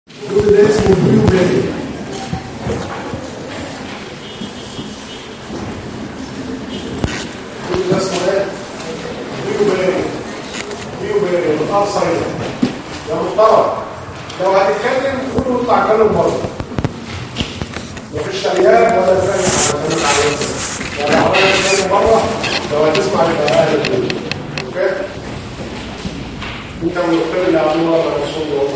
كل ده اسمه بيو باري كل ده اسمه ايه؟ بيو باري بيو باري الار سايد ده محترم لو هتتكلم كله يطلع كلام بره مفيش ترياق ولا فاهم يعني لو عملنا نتكلم بره لو هتسمع يبقى اهل الدنيا اوكي انت من اللي عملوها على رسول الله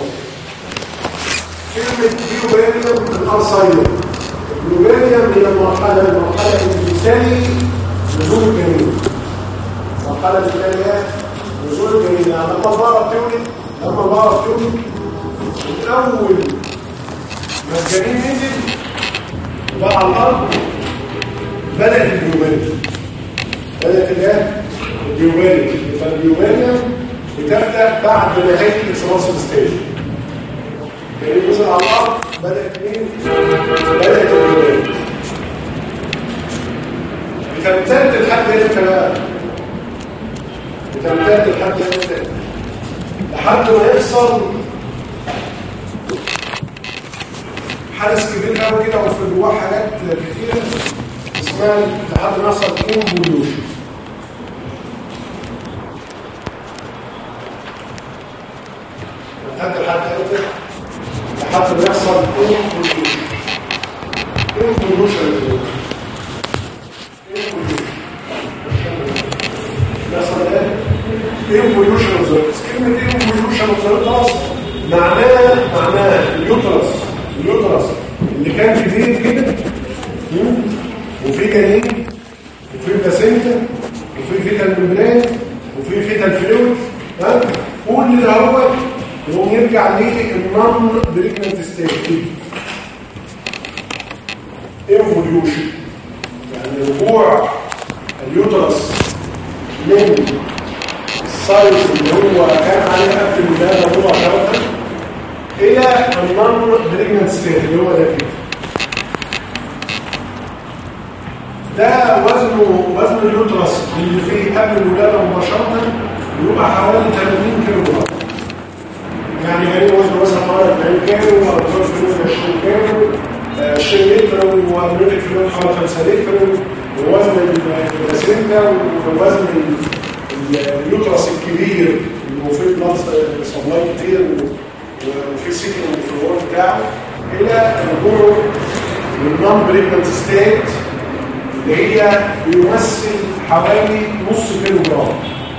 كلمة بيوبيريوم الأرصية البيوبيريوم هي المرحلة المرحلة اللي بتالي نزول الجنين المرحلة اللي بتالي نزول الجنين يعني لما البقرة بتولد لما البقرة بتولد من أول ما الجنين نزل بقى على الأرض بدأت البيوبيريوم بدأت الايه؟ البيوبيريوم يبقى البيوبيريوم بتبدأ بعد نهاية الإكسبانسيف ستيج يعني نزل على الارض بدات مين بدات الرجال بتمتد لحد امتى بقى بتمتد لحد امتى لحد ما يحصل حدث كبير قوي كده وفي جواه حاجات كتيره اسمها لحد ما يحصل كونفوليوشن لحد لحد امتى لحد ما يحصل انفولوشن يحصل ايه؟ انفولوشن اوف كلمة انفولوشن اوف معناه معناه اليوترس اليوترس اللي كان كبير كده وفي جنين وفي بلاسينتا وفي فيتال ممبران وفي فيتال فلويد ها كل ده هو يقوم يرجع للنون بريجننت ستيت ايفوليوشن يعني رجوع اليوترس من السايز اللي هو كان عليه قبل الولاده مباشره الى النون بريجننت ستيت اللي هو ده كده ده وزنه وزن اليوترس اللي فيه قبل الولاده مباشره يبقى حوالي 80 كيلو جرام يعني هي وزن مثلا حوالي 40 كيلو او 20 كيلو 20 لتر وامريكا فلويد حوالي 5 لتر ووزن البلاسينتا ووزن اليوترس الكبير اللي فيه بلاد سبلاي كتير وفي سيكل في الورد بتاعه الى الرجوع للنون بريجننت ستيت اللي هي بيمثل حوالي نص كيلو جرام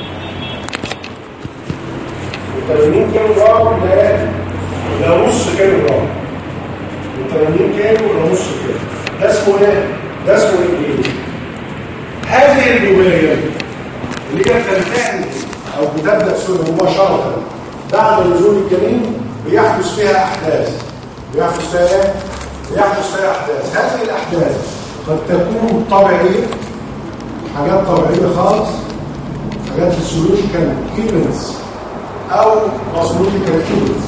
80 كيلو جرام ده ده نص كيلو جرام 80 كيلو ده نص كيلو ده اسمه ايه؟ ده اسمه ايه؟ هذه الجوبيريا اللي هي تنتهي او بتبدا سوري مباشره بعد نزول الجنين بيحدث فيها احداث بيحدث فيها ايه؟ بيحدث فيها احداث هذه الاحداث قد تكون طبيعيه حاجات طبيعيه خالص حاجات فيسيولوجيكال ايفنتس او باثولوجيكال ايفنتس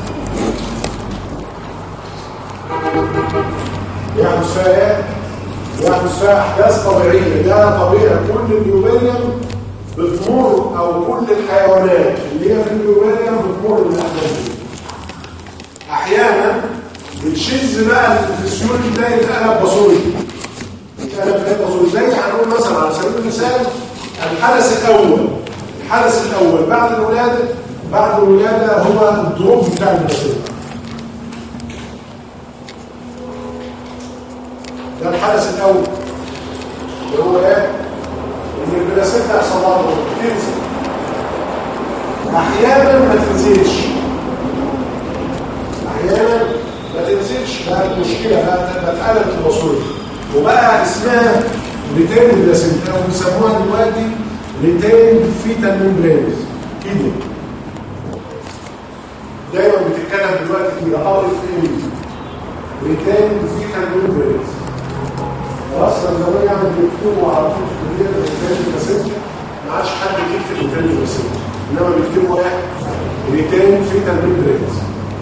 يحدث فيها ايه؟ يحدث فيها احداث طبيعيه ده طبيعي كل اليوبيريوم بتمر او كل الحيوانات اللي هي في اليوبيريوم بتمر بالاحداث دي احيانا بتشذ بقى الفسيولوجي ده يتقلب باثولوجي يتقلب باثولوجي زي هنقول مثلا على سبيل المثال الحدث الاول الحدث الاول بعد الولاده بعد الولاده هو الدروب بتاع البلاسينتا ده الحدث الاول اللي هو ايه ان البلاسينتا يحصل لها دروب تنزل احيانا ما تنزلش احيانا ما تنزلش بقى مشكله بقى اتقلبت الباثولوجي وبقى اسمها ريتين بلاسينتا وبيسموها دلوقتي ريتين فيتال ميمبرينز كده دايما بتتكلم دلوقتي كده ار اف ام ريتين فيتال ميمبرينز خلاص لما زمان يعني بيكتبوا على طول في الكليه ريتين بلاسينتا ما عادش حد يكتب ريتين بلاسينتا انما بيكتبوا ايه ريتين فيتال ميمبرينز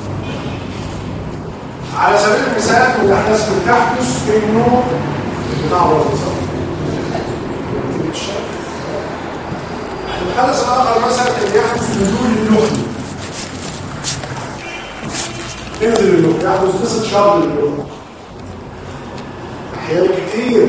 على سبيل المثال من الاحداث اللي بتحدث انه بتاع وظيفه الحدث الاخر مثلا كان يحدث نزول اللحم تنزل اللغه يحدث قصه شر للغه احيانا كتير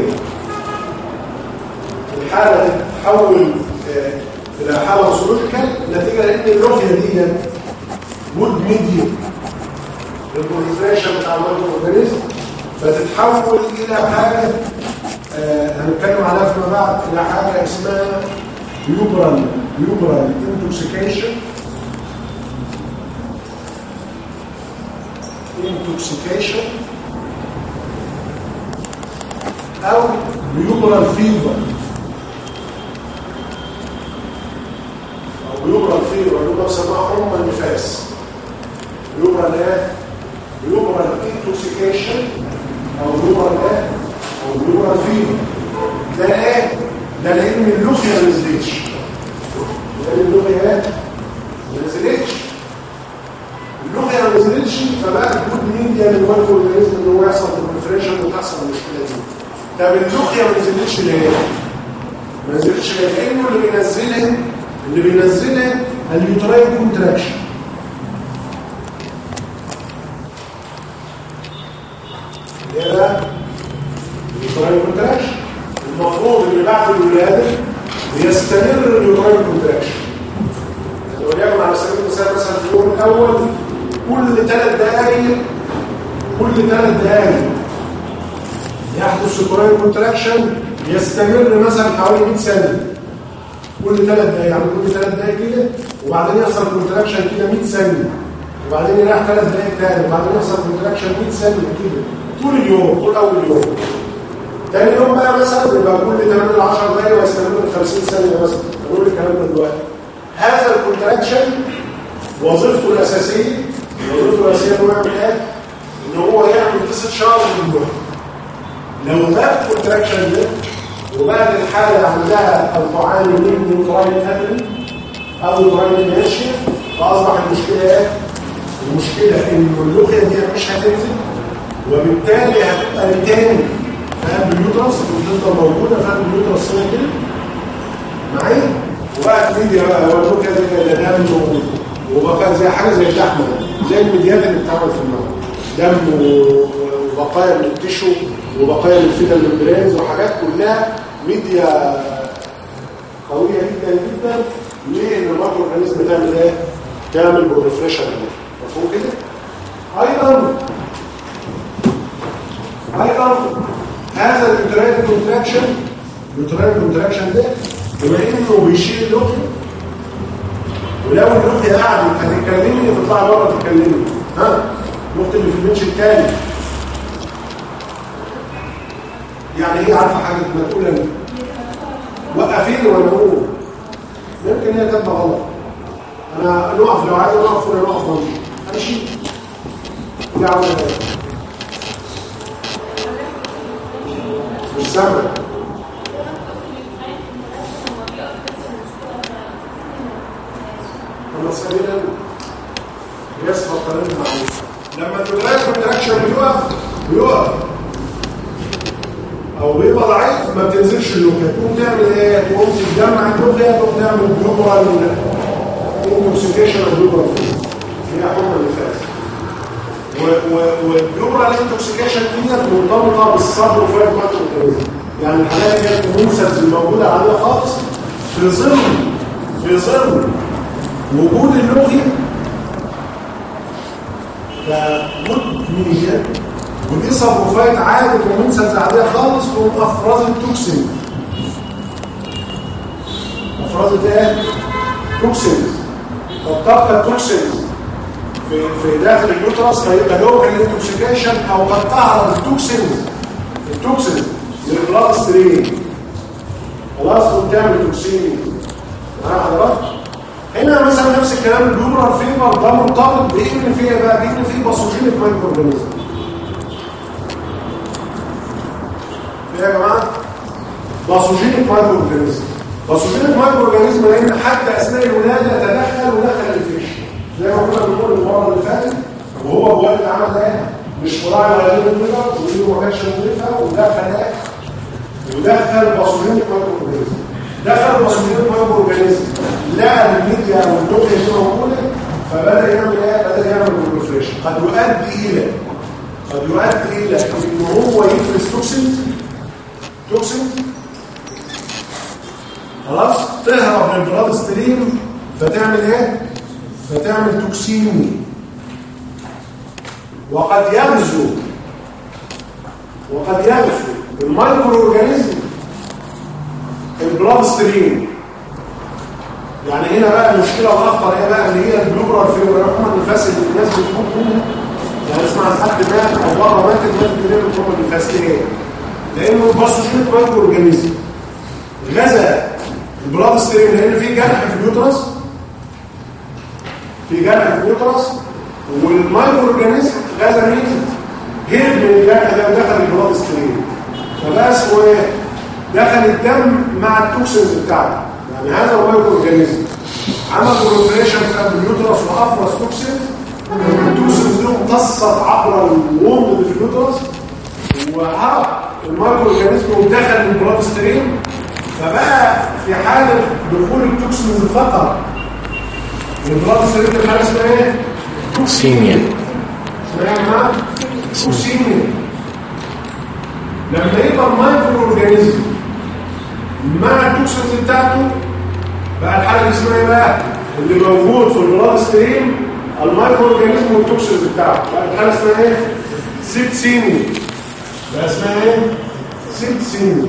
الحاله تتحول آه، الى حاله سلوكيكال نتيجه لان اللغه دي جود ميديا للبروليفريشن بتاع المايكرو اورجانيزم فتتحول الى حاجه آه، هنتكلم عليها فيما بعد الى حاجه اسمها بيوبرال بيوبرال انتوكسيكيشن intoxication او بيوبرال فيبر او بيوبرال فيبر اللي هو بيسموها حمى النفاس بيوبرال ايه بيوبرال انتوكسيكيشن او بيوبرال ايه او بيوبرال فيبر ده ايه ده لان اللوخيا ما نزلتش لان اللوخيا ما نزلتش اللغه ما نزلتش فبقى جود ميديا للمايكرو اورجانيزم ان هو يحصل بريفريشن وتحصل المشكله دي طب اللوخيا ما نزلتش ليه؟ ما نزلتش ليه؟ لانه اللي بينزلها اللي بينزلها اليوتراين كونتراكشن ايه بقى؟ اليوتراين كونتراكشن المفروض ان بعد الولاده بيستمر اليوتراين كونتراكشن وليكن على سبيل المثال مثلا في اليوم الاول كل ثلاث دقائق كل ثلاث دقائق يحدث سكراين كونتراكشن يستمر مثلا حوالي 100 ثانيه كل ثلاث دقائق يعني كل ثلاث دقائق كده وبعدين يحصل كونتراكشن كده 100 ثانيه وبعدين يريح ثلاث دقائق ثاني وبعدين يحصل كونتراكشن 100 ثانيه كده طول اليوم طول اول يوم تاني يوم بقى مثلا يبقى كل 8 ل 10 دقائق ويستمر 50 ثانيه مثلا بقول الكلام ده دلوقتي هذا الكونتراكشن وظيفته الاساسيه وظيفته الاساسيه انه يعمل ايه؟ ان هو يعمل قصه شعر من جوه لو غاب الكونتراكشن ده وبعد الحاله عندها او تعاني من نيوتراين ابل او نيوتراين ماشيه فاصبح المشكله ايه؟ المشكله ان اللوخيه دي مش هتنزل وبالتالي هتبقى لتاني في قلب اليوترس وتفضل موجوده في قلب اليوترس هنا كده معايا؟ وبقى الميديا بقى هو اللوخيه دي كده دم وبقى زي حاجه زي اللحمه زي الميديات اللي بتتعمل في النار دم وبقايا من التشو وبقايا من الفيتا الممبرينز وحاجات كلها ميديا قويه جدا جدا ليه ان المايكرو اورجانيزم بتعمل ايه؟ تعمل بريفريشن مفهوم كده؟ ايضا ايضا هذا اليوتراين كونتراكشن اليوتراين كونتراكشن ده بما انه بيشيل اللوحه ولو اللوحه قاعده هتتكلمني تطلع بره تتكلمني ها النقطه اللي في البنش الثاني يعني هي عارفه حاجه ما تقول انا وقفيني وانا اقول يمكن هي كاتبه غلط انا نقف لو عايز نقف ولا نقف نمشي امشي دي عاوزه ايه مش سامع لما سبيلا يسقط قريب معروف لما الجدران كونتراكشن بيقف بيقف او بيبقى ضعيف ما بتنزلش اللوكه تقوم تعمل ايه تقوم تتجمع اللوكه تقوم تعمل جلوبال انتوكسيكيشن او جلوبال هي حكم اللي فات والجلوبال انتوكسيكيشن دي مرتبطه بالصبر وفايت ماتر يعني الحالات دي المنسز الموجوده عليها خالص في ظل في ظل وجود اللوحي كمدمنية ودي صبروفايت عادة ومنسز عادية خالص تقوم افراز التوكسين افراز ايه؟ توكسينز فبتبقى التوكسينز في في داخل اليوترس فيبقى لوكال انتوكسيكيشن او قد تعرض التوكسينز التوكسينز للبلاد ستريم خلاص وبتعمل توكسين معايا حضرتك هنا مثلا نفس الكلام الجمرة الفيبر ده مرتبط بان فيه بقى بان فيه باثوجينيك مايكرو اورجانيزم في يا جماعه باثوجينيك مايكرو اورجانيزم باثوجينيك مايكرو اورجانيزم لان حتى اثناء الولاده تدخل ودخل الفيش زي ما كنا بنقول المره اللي فاتت وهو بوالد عمل ايه مش مراعي ولا غير المرض ودي ما كانتش مضيفه ودخل ايه ودخل باثوجينيك مايكرو اورجانيزم دخل باثوجينيك مايكرو اورجانيزم لقى الميديا والدوكيا دي موجوده فبدا يعمل ايه بدا يعمل بروليفريشن قد يؤدي الى قد يؤدي الى ان هو يفرز توكسين توكسين خلاص تهرب من البلاد ستريم فتعمل ايه فتعمل توكسين وقد يغزو وقد يغزو المايكرو اورجانيزم البلاد ستريم يعني هنا بقى المشكله الاخطر هي بقى اللي هي البلورال فيبرينوما النفاس اللي الناس بتموت منها يعني اسمع حد مات او بره ماتت ماتت من البلورال النفاس ليه؟ لانه باثوجينيك مايكرو اورجانيزم غزا البلاد ستريم لان في جرح في اليوترس في جرح في اليوترس والمايكرو اورجانيزم غزا مين؟ هرب من الجرح ده ودخل البلاد ستريم فبقى اسمه ايه؟ دخل الدم مع التوكسينز بتاعته يعني هذا هو المايكرو اورجانيزم عمل بروفريشن في قلب اليوترس وافرز توكسين التوكسينز دي امتصت عبر الوند اللي في اليوترس وهرب المايكرو اورجانيزم ودخل البلاد ستريم فبقى في حاله دخول التوكسينز فقط البلاد ستريم دي حاجه اسمها ايه؟ توكسيميا اسمها ايه يا جماعه؟ توكسيميا لما يبقى المايكرو اورجانيزم مع التوكسينز بتاعته بقى الحاله اللي اسمها ايه بقى اللي موجود في البلاد ستريم المايكرو اورجانيزم والتوكسينز بتاعته بقى الحاله اسمها ايه سيبسيميا بقى اسمها ايه سيبسيميا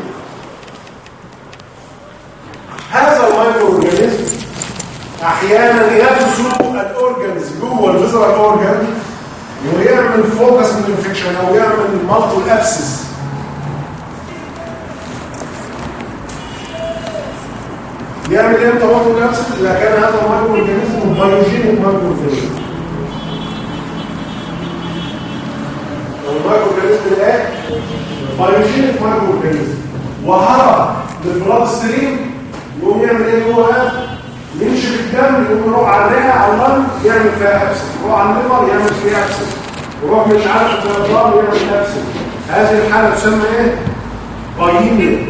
هذا المايكرو اورجانيزم احيانا يغزو الاورجانز جوه الفيزرال اورجان ويعمل فوكس من الانفكشن او يعمل مالتو ابسس يعمل امتى مالتو ابسس اذا كان هذا المايكرو اورجانيزم بايوجينيك مايكرو اورجانيزم المايكرو اورجانيزم ايه بايوجينيك مايكرو اورجانيزم وهرب للبلاد ستريم يقوم يعمل ايه هو يمشي في الدم يقوم يروح على الرئه على اللنج يعمل فيها ابسس يروح على الليفر يعمل فيها ابسس يروح مش عارف في الضرب يعمل ابسس هذه الحاله تسمى ايه بايميا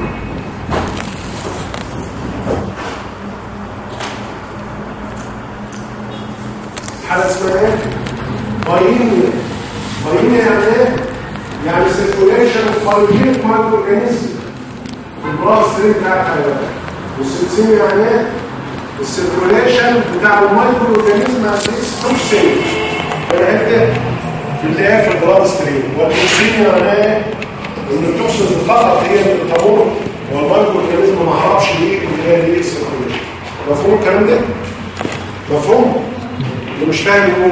حاله اسمها ايه بايميا بايميا يعني ايه يعني سيركوليشن اوف بايوجينيك مايكرو اورجانيزم في البراس ستريم بتاع الحيوان والسيبسيميا يعني ايه السيركوليشن بتاع المايكرو اورجانيزم از توكسين في الحته في اللي هي في البلاد ستريم والتوكسين يعني ايه ان التوكسين فقط هي اللي بتمر والمايكرو اورجانيزم ما هربش ليه اللي هي دي السيركوليشن مفهوم الكلام ده مفهوم اللي مش فاهم يقول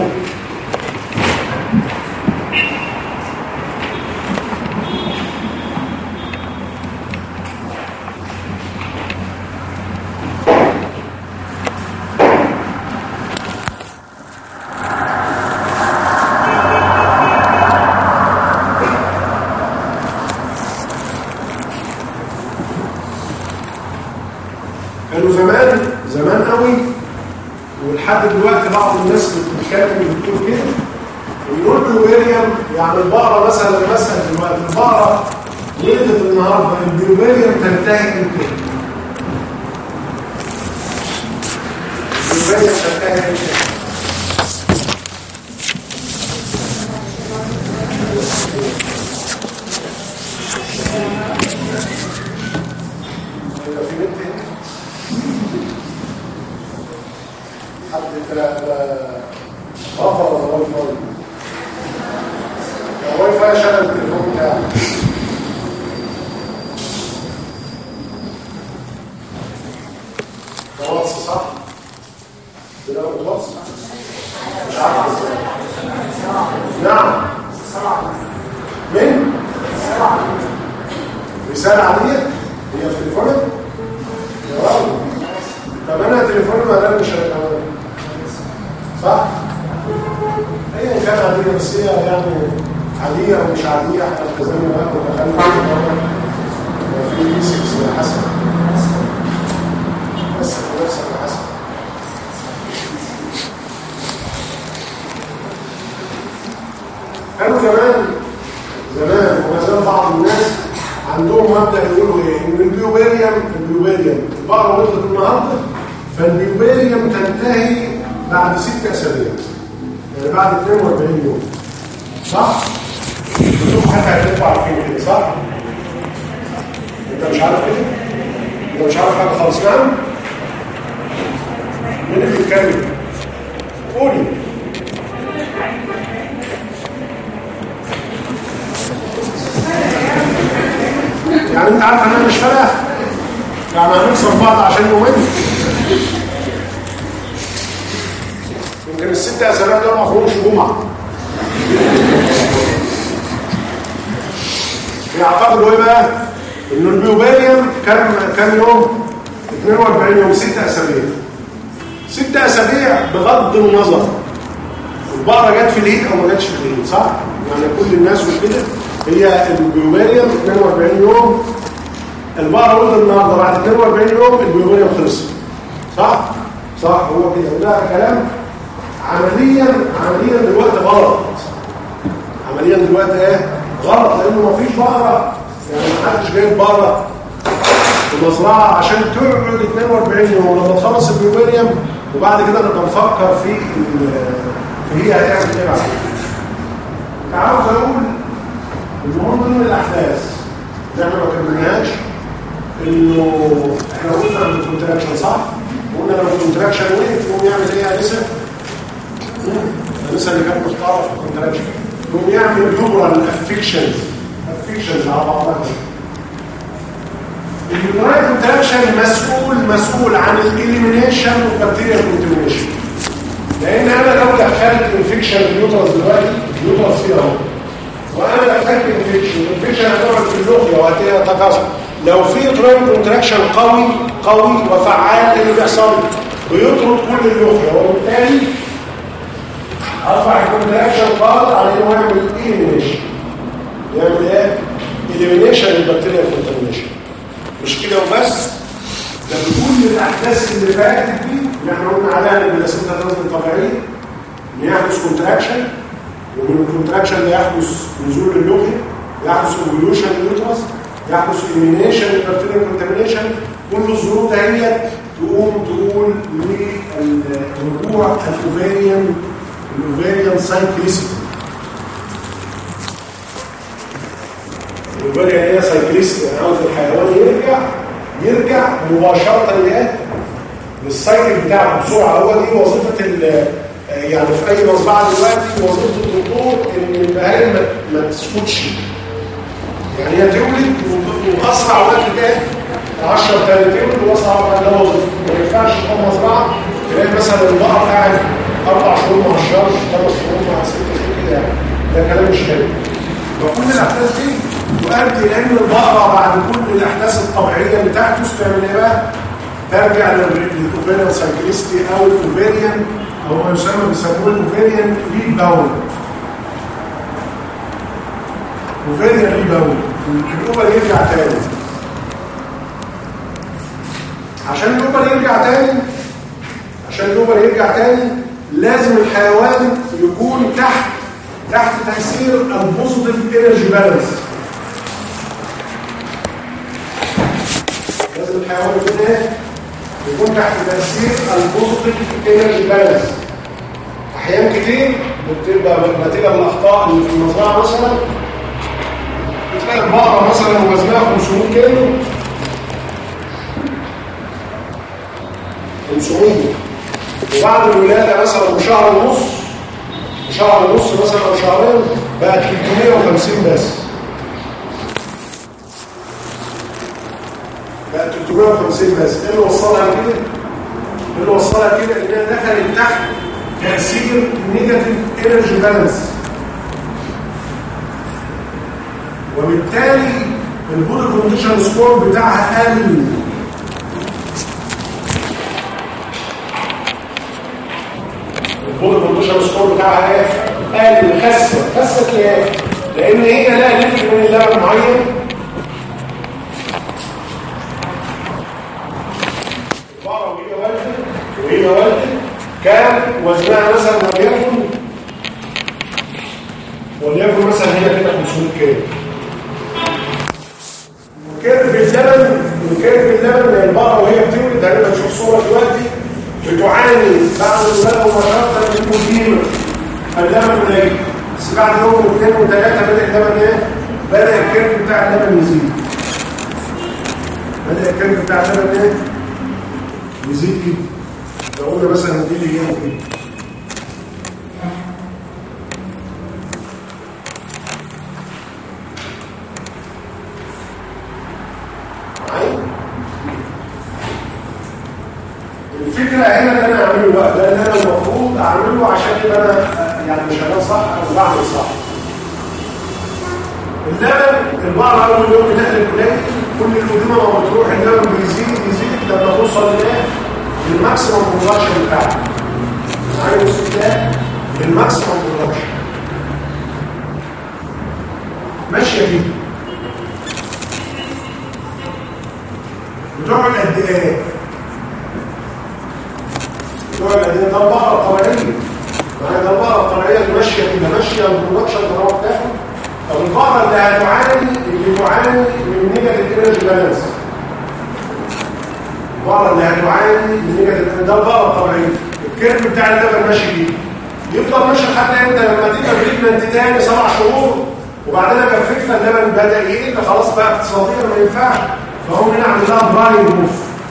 كانوا زمان زمان قوي ولحد دلوقتي بعض الناس بتتكلم بتقول كده ويقول له ويليام يعني البقره مثلا مثلا دلوقتي البقره ولدت النهارده البيوبيريم تنتهي امتى؟ البيوبيريم تنتهي امتى؟ يبقى في بنت هنا حد غفر ولا واي فاي يا واي فاي شغل التليفون بتاعك ده واتس صح؟ ده واتس مش عارف ازاي نعم مين؟ رسالة عادية هي في تليفونك؟ يا راجل طب انا تليفوني ما انا مش هتعمل صح؟ هي كان عادية بس هي يعني عادية او مش عادية احنا التزمنا بقى ودخلنا في في 6 يا حسن بس نفسك يا حسن كانوا زمان زمان وما زال بعض الناس عندهم مبدا يقولوا ايه ان البيوبيريم البيوبيريم البقره ولدت النهارده فالبيوبيريم تنتهي بعد ست اسابيع يعني بعد 42 يوم صح؟ انتوا حتى هتبقوا عارفين كده صح؟ انت مش عارف كده؟ انت مش عارف حاجه خالص نعم؟ مين اللي بيتكلم؟ قولي يعني انت عارف انا مش فارقه يعني هنكسر بعض عشان يومين يمكن الست اسابيع دول ما خروجش جمعه يعتقدوا ايه بقى انه البيوباليوم كم كم يوم 42 يوم 6 اسابيع 6 اسابيع بغض النظر البقره جت في العيد او ما جاتش في العيد صح يعني كل الناس وكده هي البيوباليوم 42 يوم البقره ولد النهارده بعد 42 يوم البيوباليوم خلص صح صح هو كده ده كلام عمليا عمليا دلوقتي غلط عمليا دلوقتي ايه غلط لانه ما فيش بقره يعني ما حدش جايب بقره في مزرعه عشان تقعد 42 يوم لما تخلص البيوبيريوم وبعد كده نبقى نفكر في في هي هتعمل ايه بعد كده عاوز اقول المهم من الاحداث اللي احنا ما كملناهاش انه احنا قلنا عن الكونتراكشن صح؟ قلنا لو الكونتراكشن وقف يقوم يعمل ايه يا لسه؟ لسه اللي كان مختار في الكونتراكشن يقوم يعمل يورال افكشنز افكشنز على بعضها اليوتراين كونتراكشن مسؤول مسؤول عن الاليمينيشن والبكتيريا كونتامينيشن لان انا لو دخلت انفكشن اليوترس دلوقتي اليوترس فيه اهو وانا دخلت انفكشن الانفكشن هتقعد في اللقيه وهتلاقيها تكاثر لو في يوتراين كونتراكشن قوي قوي وفعال ايه اللي بيحصل بيطرد كل اللقيه وبالتالي ارفع الكونتراكشن قادر على انه يعمل اليمينيشن يعمل ايه اليمينيشن للبكتيريا كونتامينيشن مش كده وبس ده بكل الاحداث اللي فاتت دي اللي احنا قلنا عليها ان البلاسينتا تنزل طبيعيه ان يحدث كونتراكشن ومن الكونتراكشن ده يحدث نزول اللوحي يحدث ايفوليوشن لليوترس يحدث اليمينيشن للبكتيريا كونتامينيشن كل الظروف دهيت تقوم تقول للرجوع الاوفيريان الاوفيريان سايكليسيتي الاوفيريان هي سايكليسيتي يعني عاوز الحيوان يرجع يرجع مباشره لايه؟ للسايكل بتاعه بسرعه هو دي وظيفه يعني في اي مزرعه دلوقتي وظيفه الدكتور ان البهائم ما, ما تسكتش يعني هي تولد واسرع وقت كام 10 ثانيه تولد واسرع وقت ده وظيفته ما ينفعش تكون مزرعه تلاقي مثلا البقر قاعد اربع شهور ما عشرش خمس شهور مع ست شهور كده يعني ده كلام مش حلو فكل الاحداث دي تؤدي لان البقره بعد كل الاحداث الطبيعيه اللي تحدث تعمل ايه بقى؟ ترجع للاوفيريان سايكليستي او الاوفيريان او ما يسمى بيسموه الاوفيريان ريباوند اوفيريان ريباوند الاوفر يرجع تاني عشان الاوفر يرجع تاني عشان الاوفر يرجع تاني لازم الحيوان يكون تحت تحت تاثير البوزيتيف انرجي بالانس لازم الحيوان يكون ايه يكون تحت تاثير البوزيتيف انرجي بالانس احيان كتير بتبقى نتيجه من الاخطاء اللي في المزرعه مثلا بتلاقي البقره مثلا وزنها 500 كيلو 500 وبعد الولاده مثلا بشهر ونص شهر ونص مثلا او شهرين بقت 350 بس بقت 350 بس ايه اللي وصلها كده؟ ايه اللي وصلها كده انها دخلت تحت تاثير نيجاتيف انرجي بالانس وبالتالي البودي كونديشن سكور بتاعها قل البودي كونديشن سكور بتاعها ايه؟ قال خست خست ليه؟ لان هي لا لتر من اللبن معين البقره وهي والده وهي والده كان وزنها مثلا وليكن وليكن مثلا هي كده 500 كيلو وكيرف اللبن وكيرف اللبن البقره وهي بتولد هنبقى نشوف صوره دلوقتي بتعاني بعد الولاده مباشره من مديمه اللبن قليل بس بعد يوم واثنين وثلاثه بدا اللبن ايه؟ بدا الكيرف بتاع اللبن يزيد بدا الكيرف بتاع اللبن ايه؟ يزيد كده لو قلنا مثلا دي اللي يوم كده الفكرة هنا اللي انا اعمله بقى ده اللي انا المفروض اعمله عشان يبقى انا يعني شغال صح او بعمل صح اللبن البقرة اول يوم بتقلب قليل كل القديمة ما بتروح اللبن بيزيد يزيد لما توصل لايه؟ للماكسيمم برودكشن بتاعه عايز ده للماكسيمم برودكشن ماشية دي بتقعد قد ايه؟ بتقعد قد ايه؟ ده البقرة الطبيعية يعني ده البقرة الطبيعية اللي ماشية كده ماشية البرودكشن بتاعها بتاخد طب البقرة اللي هتعاني اللي تعاني من نيجاتيف انرجي بالانس البقرة اللي هتعاني من نيجاتيف ده البقرة الطبيعية الكيرف بتاع اللبن ماشي بيه يفضل ماشي لحد امتى لما تبقى بريدمنت تاني سبع شهور وبعدين اجي افكها اللبن بدا يقل خلاص بقى اقتصاديا ما ينفعش فهم نعمل لها براين موف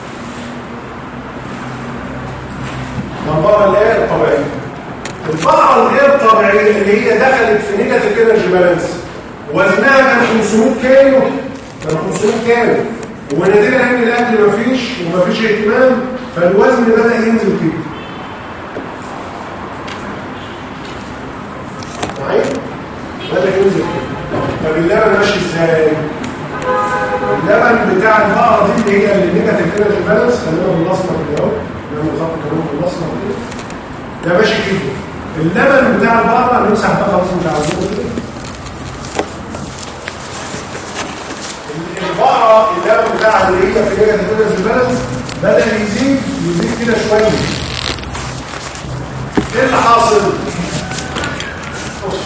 ده البقرة اللي هي الطبيعية البقرة الغير طبيعية اللي هي دخلت في نيجاتيف انرجي بالانس وزنها كان 500 كيلو كان 500 كيلو ونتيجة ان الاكل مفيش ومفيش اهتمام فالوزن بدأ ينزل كده معايا؟ بدأ ينزل كده طب اللبن ماشي ازاي؟ اللبن بتاع البقرة دي اللي هي النيجاتيف انرجي بالانس خلينا بالاسمر كده اهو نعمل خط كمان بالاسمر كده ده ماشي كده اللبن بتاع البقرة نمسح بقى خلاص مش عاوزينه كده البقرة اللبن بتاعها اللي هي في نيجاتيف انرجي بالانس بدأ يزيد يزيد كده شوية ايه اللي حاصل؟ بص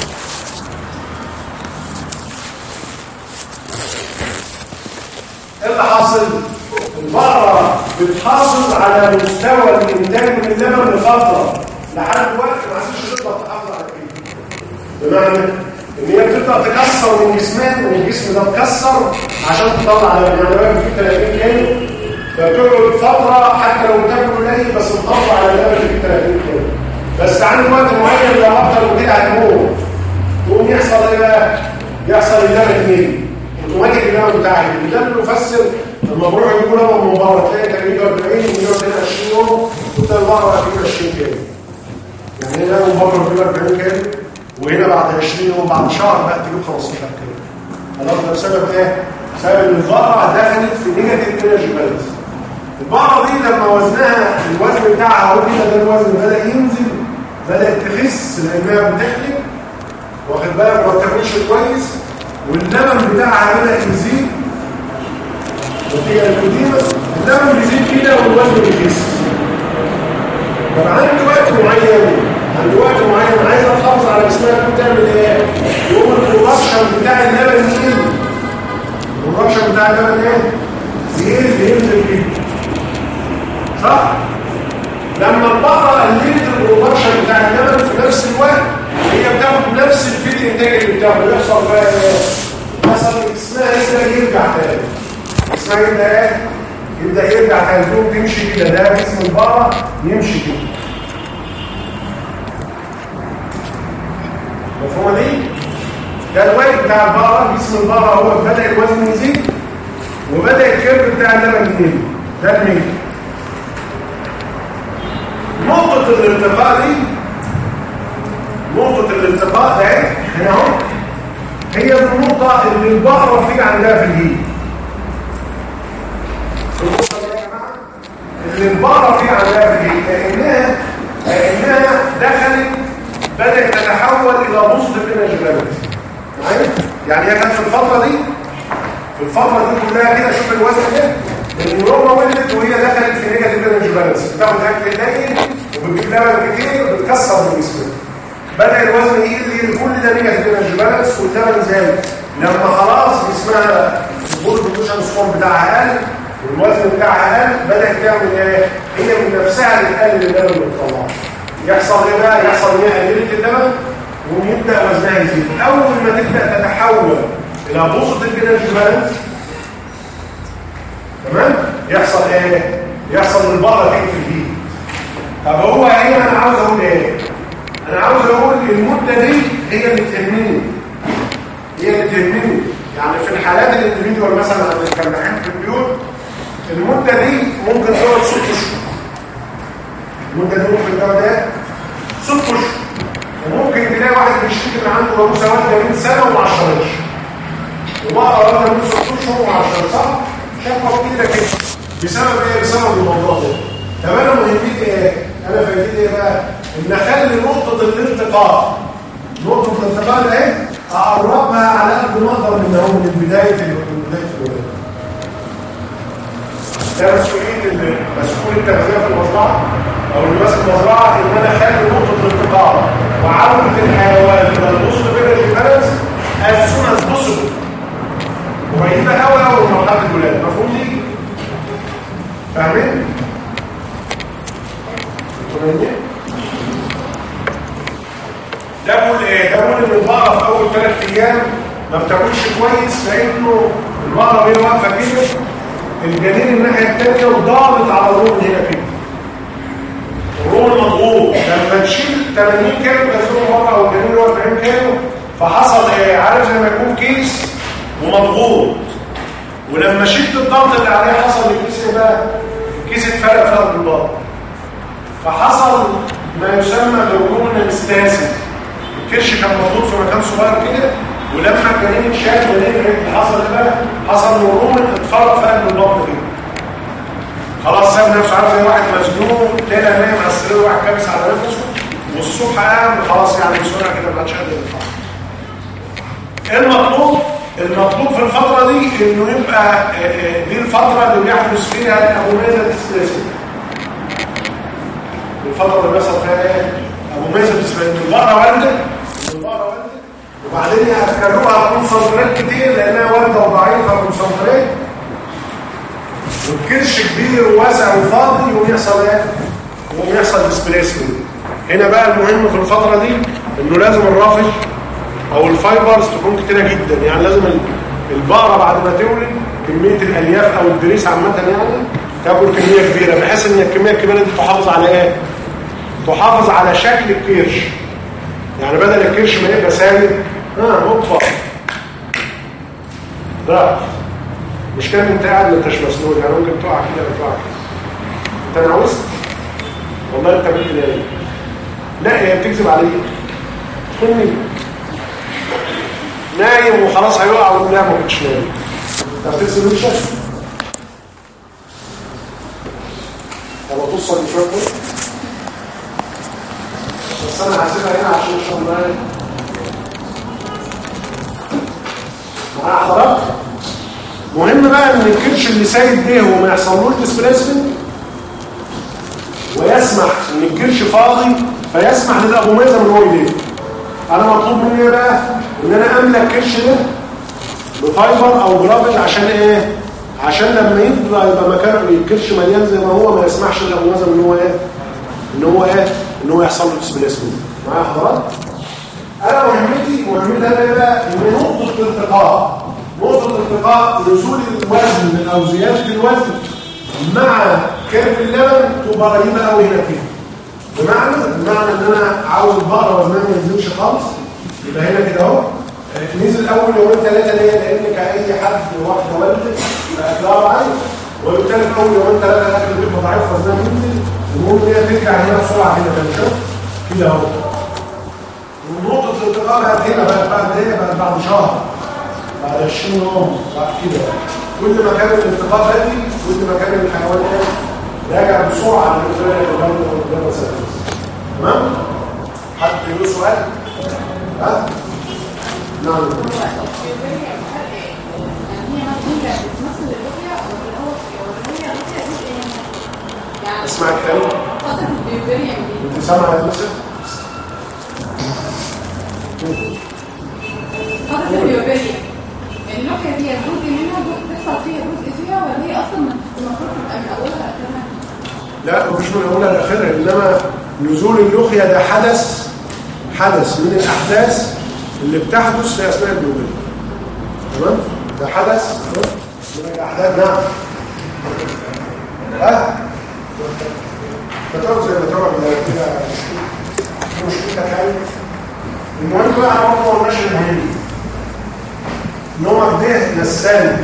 ايه اللي حاصل؟ البقرة بتحافظ على مستوى الانتاج من اللبن لفترة لحد وقت ما عادش تقدر تحافظ على كده بمعنى ان هي بتبدا تكسر من جسمها والجسم ده اتكسر عشان تطلع لبن يعني لو في 30 كيلو فبتقعد فتره حتى لو بتاكل قليل بس تطلع على اللبن اللي فيه 30 كيلو بس عند وقت معين لو اكتر من كده هتموت تقوم يحصل ايه بقى؟ يحصل اللبن يميل اوتوماتيك اللبن بتاعك ده اللي بيفسر لما بروح يجيبوا لبن من بره تلاقي 30 40 ويقعد هنا 20 يوم وتلاقي البقره فيه 20 كيلو يعني هنا من بره فيه 40 كيلو وهنا بعد 20 يوم بعد شهر بقى تجيب 15 كيلو خلاص ده بسبب ايه؟ بسبب ان البقره دخلت في نيجاتيف انرجي بالانس البقره دي لما وزنها الوزن بتاعها اهو كده ده الوزن بدا ينزل بدات تخس لانها بتحلب واخد بالك ما بتاكلش كويس واللبن بتاعها بدا يزيد وفي القديمه اللبن بيزيد كده والوزن بيخس طب عندي وقت معين عند وقت معين عايز تحافظ على جسمك بتعمل ايه يقوم البرودكشن بتاع اللبن يقل البرودكشن بتاع اللبن ايه يقل ينزل كده صح لما البقره قللت البرودكشن بتاع اللبن في نفس الوقت هي بتاخد نفس الفيد انتاج اللي بتاخده يحصل بقى ايه حصل اسمها يبدا يرجع تاني اسمها يبدا ايه يبدا يرجع تاني تقوم تمشي كده ده جسم البقره يمشي كده مفهومه دي ده الوزن بتاع البقره جسم البقره هو بدا الوزن يزيد وبدا الكيرف بتاع اللبن يقل ده الميل نقطه الالتقاء دي نقطه الالتقاء ده هنا اهو هي النقطه اللي البقره في عندها في الهيل النقطه دي يا جماعه اللي البقره في عندها في الهيل لانها لانها دخلت بدأت تتحول إلى بوزيتيف انرجي بالانس معايا؟ يعني هي كانت في الفترة دي في الفترة دي كلها كده شوف الوزن ده النيوروما ولدت وهي دخلت في نيجاتيف انرجي بالانس بتاخد اكل قليل وبتجيب لبن كتير وبتكسر من جسمها بدأ الوزن يقل يقل كل ده نيجاتيف انرجي بالانس واللبن زاد لما خلاص جسمها البول بروتوشن سكور بتاعها قل والوزن بتاعها قل بدات تعمل ايه هي من نفسها بتقلل اللبن اللي بتطلعه يحصل ايه بقى يحصل ان هي قللت اللبن ويبدا وزنها يزيد اول ما تبدا تتحول الى بوزيتيف انرجي بالانس تمام يحصل ايه يحصل ان البقره تيجي في الهيت طب هو هنا انا عاوز اقول ايه انا عاوز اقول المده دي هي اللي تهمني هي اللي تهمني يعني في الحالات الانديفيدوال مثلا اللي كان بحب في البيوت المده دي ممكن تقعد ست اشهر المده دي ممكن تقعد ايه ست اشهر وممكن تلاقي واحد بيشتكي ان عنده جاموسه والده من سنه وما عشرش وبقى والده من ست اشهر وما عشرش صح شافها كده كده بسبب ايه بسبب الموضوع ده طب انا مهمتي ايه انا فايدتي ايه بقى ان اخلي نقطه الالتقاء نقطه الالتقاء ده ايه اقربها على قد ما اقدر من هو من بدايه من بدايه الولاده ده مسؤوليه مسؤول التغذيه في المزرعه او اللي ماسك المزرعه ان انا اخلي نقطه الالتقاء وعوده الحيوان الى النص بين البالانس as soon as possible قريبه قوي قوي من مرحله الولاده مفهوم دي فاهمين فاهمين ده بقول ايه ده بقول ان البقره في اول ثلاث ايام ما بتاكلش كويس لانه البقره وهي واقفه كده الجنين الناحيه الثانيه وضاغط على الروم هنا كده الروم مضغوط لما تشيل 80 كيلو تنزله مره او الجنين له 40 كيلو فحصل ايه عارف زي ما يكون كيس ومضغوط ولما شلت الضغط اللي عليه حصل الكيس ايه بقى الكيس اتفرق في قلب البطن فحصل ما يسمى بالهرمون الاستاسي الكرش كان موجود في مكان صغير كده ولما الجنين اتشال ونقل اللي حصل ايه بقى حصل هرمون اتفرق في قلب البطن كده خلاص ساب نفسه عارف زي واحد مزنوق طلع نايم على السرير واحد كابس على نفسه والصبح قام خلاص يعني بسرعه كده ما عادش قادر يتحرك المطلوب المطلوب في الفترة دي انه يبقى دي الفترة اللي بيحدث فيها الابوميزة الاستريسي الفترة اللي بيحصل فيها ايه؟ ابوميزة الاستريسي البقرة والدة البقرة والدة وبعدين هتكرروها كونسنتريت كتير لانها والدة وضعيفة كونسنتريت والكرش كبير وواسع وفاضي يقوم يحصل ايه؟ يقوم يحصل ديسبليسمنت هنا بقى المهم في الفترة دي انه لازم الرافش او الفايبرز تكون كتيره جدا يعني لازم البقره بعد ما تولد كميه الالياف او الدريس عامه يعني تاكل كميه كبيره بحيث ان الكميه الكبيره دي تحافظ على ايه تحافظ على شكل الكرش يعني بدل الكرش ما يبقى سايب اه نطفه لا مش كان انت قاعد ما انتش مسنود يعني ممكن تقع كده تقع كده انت نعوست والله انت بنت نايم لا هي بتكذب عليك خني نايم وخلاص هيقع ولا ما كنتش نايم انت بتغسل وشك طب توصل لشويه كده بس انا هسيبها هنا عشان اشرب ميه معايا حضرتك مهم بقى ان الكرش اللي سايب ده وما يحصلوش ديسبليسمنت ويسمح ان الكرش فاضي فيسمح للابوميزه ان هو يلف انا مطلوب مني ايه بقى ان انا املى الكرش ده بفايبر او جرافيل عشان ايه عشان لما يفضل يبقى مكانه الكرش مليان زي ما هو ما يسمحش للابوميزه ان هو ايه ان هو ايه ان هو يحصل له ديسبليسمنت معايا حضرتك انا مهمتي مهمتي انا بقى ان نقطه الالتقاء نقطه الالتقاء نزول الوزن او زياده الوزن مع كيرف اللبن تبقى قريبه قوي هنا كده بمعنى بمعنى ان انا عاوز البقره وزنها ما ينزلش خالص يبقى هنا كده اهو نزل اول يومين ثلاثه ليه لان كاي حد واحده والده فاكلها ضعيف وبالتالي في اول يومين ثلاثه الاكل بيبقى ضعيف وزنها بينزل المهم ان هي ترجع هنا بسرعه كده كده كده اهو ونقطه الالتقاء بقت هنا بقت بعد ايه بقت بعد شهر بعد 20 يوم بعد كده كل ما كان الالتقاء بدري كل ما كان الحيوان ايه راجع بسرعه للفرق اللي قدام تمام حد له سؤال ها نعم اسمع الكلام انت سامع يا يوسف فترة البيوبيريا النكهة دي جزء منها بتحصل فيها جزء فيها ولا هي اصلا ما لا مفيش من اولها لاخرها انما نزول اللقيا ده حدث حدث من الاحداث اللي بتحدث في اثناء البلوغيه تمام ده حدث من الاحداث نعم ها فتقعد زي ما تقعد كده مشكلتك يعني المهم بقى انا برضه ما قلناش المهم نوع ده نسال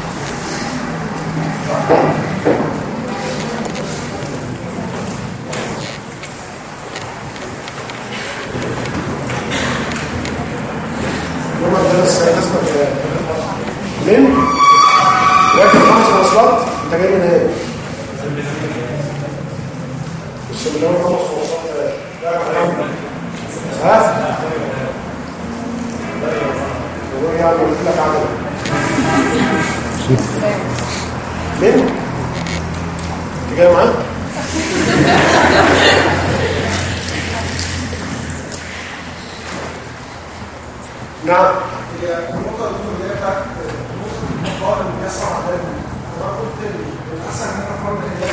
نوع ده نسال تثبت من راكب خمس مواصلات انت جاي من ايه؟ بس من اول خمس مواصلات ها؟ هو يعني قلت لك عمل من؟ انت جاي معاه؟ نعم هي النقطة اللي هي بتاعت القائم اللي يسمع عدد أنا قلت الأحسن إن أنا أفرض إن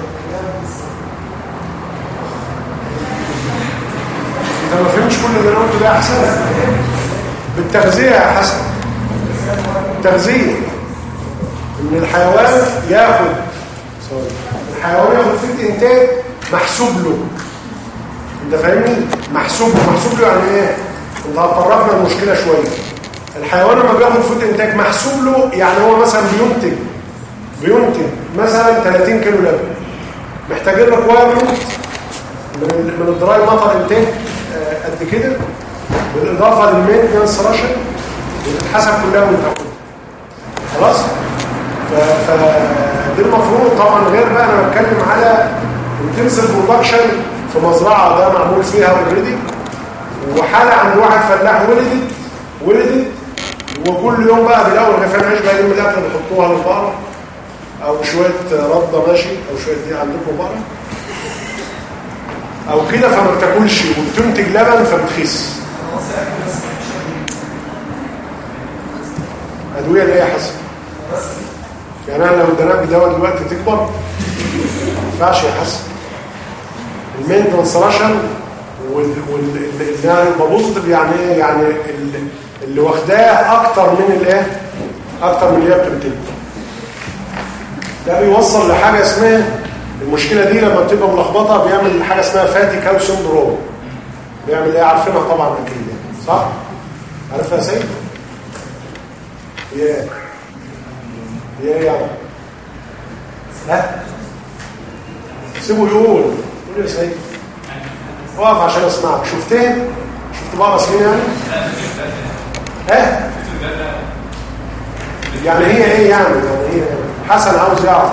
انت ما فهمتش كل اللي انا قلته ده يا حسن بالتغذيه يا حسن التغذيه ان الحيوان ياخد سوري الحيوان ياخد فكره انتاج محسوب له انت فاهمني محسوب له محسوب له يعني ايه انت هتطرقنا المشكله شويه الحيوان لما بياخد فود انتاج محسوب له يعني هو مثلا بينتج بينتج مثلا 30 كيلو لبن محتاجين ريكوايرمنت من من الدراي مطر انتاج آه، قد كده بالاضافه للمينتنس راشن بتتحسب كلها وانت تاخدها خلاص ف ف دي المفروض طبعا غير بقى انا بتكلم على انتنسيف برودكشن في مزرعه ده معمول فيها اوريدي وحاله عند واحد فلاح ولدت ولدت وكل يوم بقى بيلاقوا رغيفين عيش بقى يوم الاكل بيحطوها للبقره او شويه رده ماشي او شويه دي عندكم بقره او كده فما بتاكلش وبتنتج لبن فبتخس ادويه ليه يا حسن يعني انا لو اديناك دواء دلوقتي تكبر ما ينفعش يا حسن المينتنس راشن واللي بوزيتيف يعني ايه يعني ال- اللي واخداه اكتر من الايه اكتر من اللي هي بتنتج ده بيوصل لحاجه اسمها المشكله دي لما بتبقى ملخبطه بيعمل حاجه اسمها فاتي كاو سندروم بيعمل ايه عارفينها طبعا اكيد يعني صح عارفها يا سيد هي ايه هي ايه يعني لا سيبه يقول قول يا سيد اقف عشان اسمعك شفتين شفت بقى رسمين يعني ها يعني هي ايه يعني يعني هي إيه؟ حسن عاوز يعرف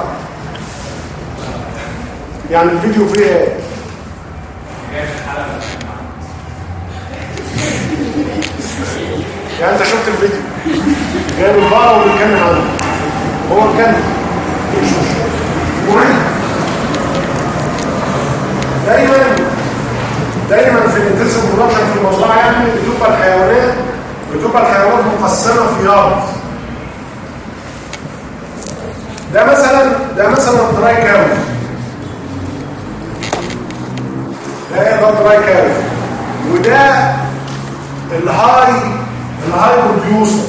يعني الفيديو فيه ايه يعني انت شفت الفيديو جايب البقره وبيتكلم عنه هو اتكلم مهم دايما دايما في الانتنسيف برودكشن في المزرعه يعني بتبقى الحيوانات بتبقى الحيوانات مقسمه في يارد ده مثلا ده مثلا دراي كاو ده ده دراي كاو وده الهاي الهاي بروديوسر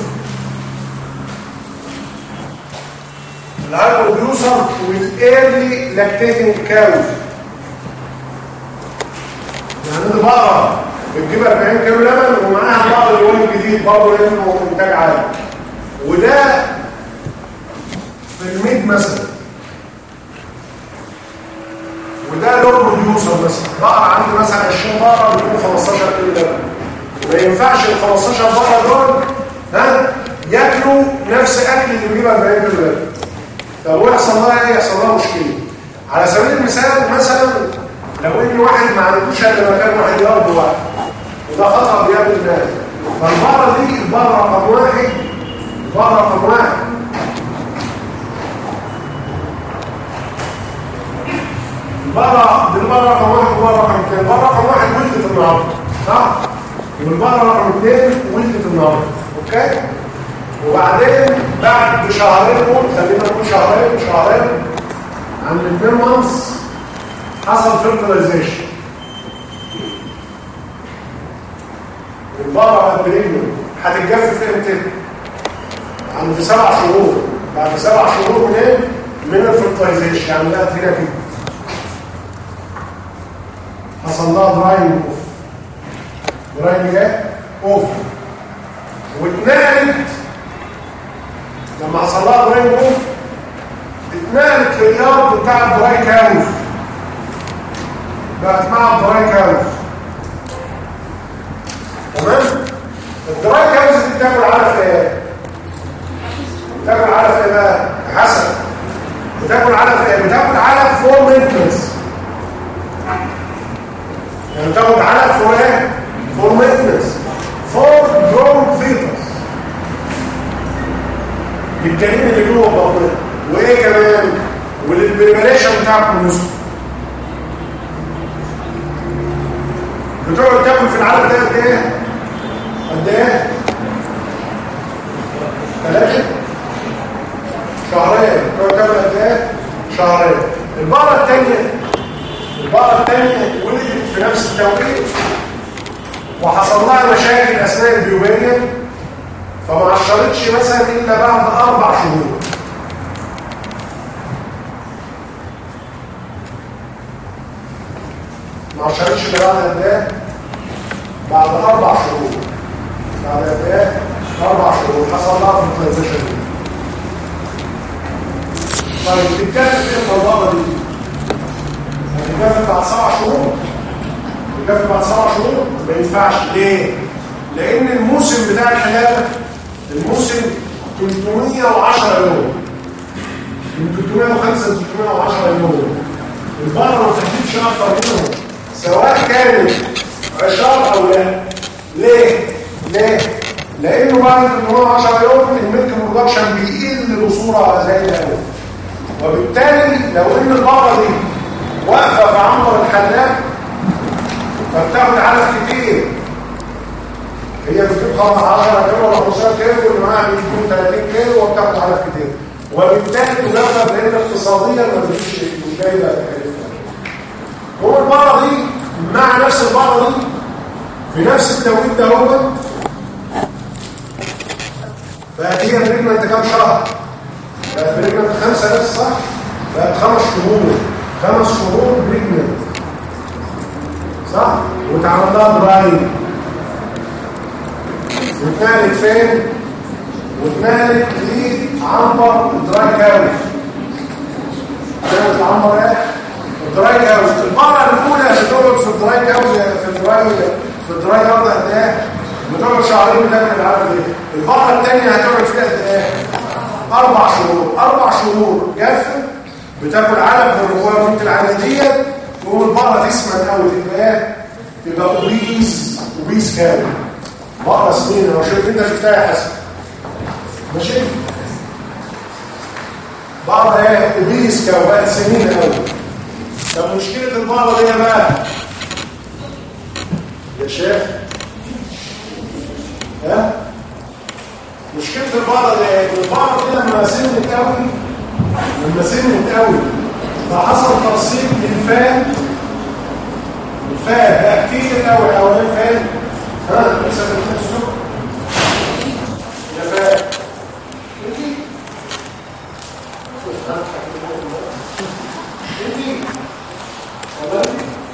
الهاي بروديوسر والايرلي لاكتيتنج كاوز يعني انت بقرة بتجيب 40 كيلو لبن ومعاها بعض اليوم الجديد برضه لانه انتاج عالي وده في الميد مثلا وده لو بروديوسر مثلا بقرة عندي مثلا 20 بقرة بيجيبوا 15 كيلو لبن ما ينفعش ال 15 بقرة دول ها ياكلوا نفس اكل اللي بيجيب 40 كيلو لبن طب هو يحصل لها ايه؟ يحصل لها مشكله على سبيل المثال مثلا لو ان واحد ما عندوش الا مكان واحد يرضى واحد وده خطر بيقابل الناس فالبقره دي البقره رقم واحد البقره رقم واحد البقره دي البقره رقم واحد والبقره رقم اثنين البقره رقم واحد ولدت النهارده صح؟ والبقره رقم اثنين ولدت النهارده اوكي؟ وبعدين بعد شهرين قول خلينا نقول شهرين شهرين عند الاثنين مانس حصل فيرتلايزيشن البقره بقت بريجننت هتتجفف امتى؟ عند سبع شهور بعد سبع شهور من ايه؟ من الفيرتلايزيشن يعني بقت هنا كده حصل لها دراينج اوف دراينج ايه؟ اوف واتنقلت لما حصل لها دراينج اوف اتنقلت لليارد بتاع الدراي كاوز بقت مع الدراي كاوز تمام الدراي كاوز دي بتاكل علف ايه بتاكل علف ايه بقى حسن بتاكل علف ايه بتاكل علف فور مينتنس يعني بتاخد علف فور ايه فور مينتنس فور جرون فيتس للجنين اللي جوه بطنها وايه كمان وللبريبريشن بتاع الكولوسترول بتقعد تاكل في العلف ده قد ايه قد ايه ثلاثة شهرين بتقعد تاكل قد ايه شهرين البقرة الثانية البقرة الثانية ولدت في نفس التوقيت وحصل لها مشاكل اثناء البيوبيريا فما عشرتش مثلا الا بعد اربع شهور ما عشرتش الا بعد قد ايه بعد اربع شهور بعد قد ايه اربع شهور حصل لها في الترانزيشن دي طيب تتكلم ايه الطلبه دي هتتكلم بعد سبع شهور تتكلم بعد سبع شهور ما ينفعش ليه لان الموسم بتاع الحلاله الموسم 310 يوم من 305 ل 310 يوم البقره ما تحديدش اكتر منهم سواء كانت عشار او لا ليه ليه لانه بعد 310 يوم الميلك برودكشن بيقل بصوره زي الاول وبالتالي لو ان البقره دي واقفه في عنبر الحلاق فبتاخد علف كتير هي بتجيب 15 كيلو ولا 15 كيلو واللي معاها بتجيب 30 كيلو وبتاخد علف كتير وبالتالي تجرب لان اقتصاديا ما بتجيش مش جايبه تكلفه هو البقره دي مع نفس البقره دي في نفس التوقيت ده هو بقت هي بريجننت كام شهر؟ بقت بريجننت خمسه بس صح؟ بقت خمس شهور خمس شهور بريجننت صح؟ واتعمل لها دراينج واتنقلت فين؟ واتنقلت لعنبر الدراي كاوز كانت عنبر ايه؟ الدراي كاوز البقره الاولى بتقعد في الدراي كاوز في الدراي في الدراي كاوز قد ايه؟ بتقعد شهرين بتعمل العدد ايه؟ البقره الثانيه هتقعد فيها قد ايه؟ اربع شهور اربع شهور جافه بتاكل علف بالركوبات العاديه تقوم البقره تسمن قوي تبقى ايه؟ تبقى اوبيس اوبيس كامل بقرة سنين لو شفت انت شفتها يا حسن ماشي بقرة ايه اوبيس كامل بقت سنين قوي طب مشكلة البقرة دي بقى يا شيخ ها مشكلة البقرة دي البقرة دي لما سنت قوي لما سنت قوي فحصل ترسيب للفات الفات بقى كتير قوي حوالين الفات ها لسه في السوق يا فات انتي انتي تمام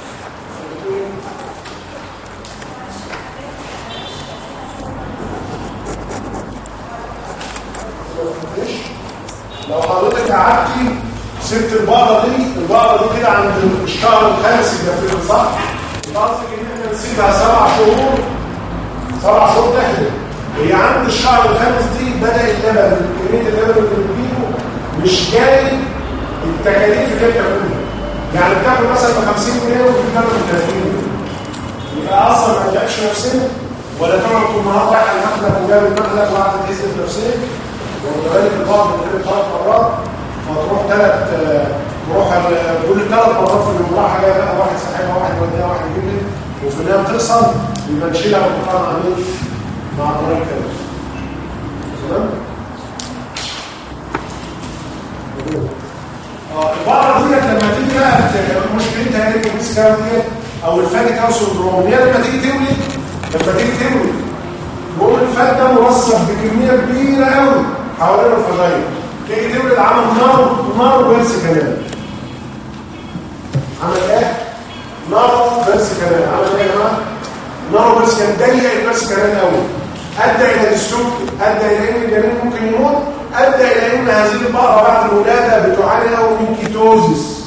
لو حضرتك قعدتي سبت البقره دي البقره دي كده عند الشهر الخامس يبقى صح قصدك ان احنا نسيبها سبع شهور سبع شهور تحلم هي عند الشهر الخامس دي بدا اللبن كميه اللبن اللي بتجيبه مش جاي التكاليف اللي انت بتقولها يعني بتاكل مثلا ب 50 جنيه وبتاكل ب 30 جنيه يبقى اصلا ما نجحش نفسنا ولا تقعد طول النهار رايح المخلب وجايب المخلب وقاعد تهزف نفسنا وكذلك البعض بتقول ثلاث مرات فتروح ثلاث تروح كل ثلاث مرات في اليوم راح جاي بقى واحد صاحبها واحد يوديها واحد يجيبها وفي النهايه بتحصل يبقى نشيلها ونحطها مع مين؟ مع الطريق كده تمام؟ اه البقره ديت لما تيجي بقى مشكلتها بيكس كام دي او الفاتي كاو سندروم هي لما تيجي تولد لما تيجي تولد يقوم الفات ده مرصف بكميه كبيره قوي حوالين الفضايل تيجي تولد عمل نار نار بيرس كمان عمل ايه؟ نار بيرس كمان عمل ايه يا جماعه؟ نار بيرس كان ضيق البيرس كمان قوي ادى الى السوق ادى الى ان الجنين ممكن يموت ادى الى ان هذه البقره بعد الولاده بتعاني قوي من كيتوزيس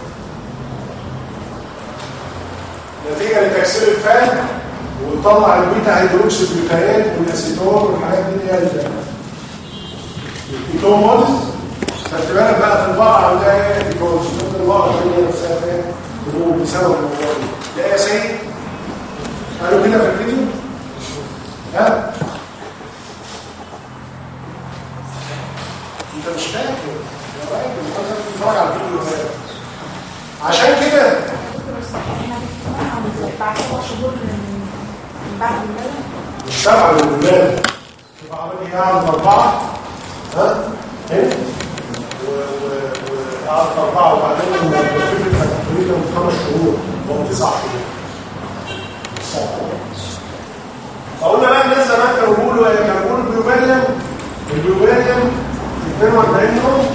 نتيجه لتكسير الفات وطلع البيتا هيدروكسي جلوتايات والاسيتون والحاجات دي اللي هي الكيتون مودز خدت بالك بقى في البقره عندها ايه كيتوز ممكن البقره هي نفسها فيها هو بسبب الموضوع ده لا يا سيد قالوا كده في الفيديو ها انت مش فاكر يا راجل انت لازم تتفرج على الفيديو ده عشان كده بعد سبع شهور من من بعد الولاده مش سبعه من الولاد تبقى عمال قاعد اربعه ها هنا وقعد اربعه وبعدين لما الفكره تقريبا من خمس شهور او تسع شهور فقلنا بقى الناس زمان كانوا بيقولوا ايه كانوا بيقولوا البيوباليوم البيوباليوم 42 يوم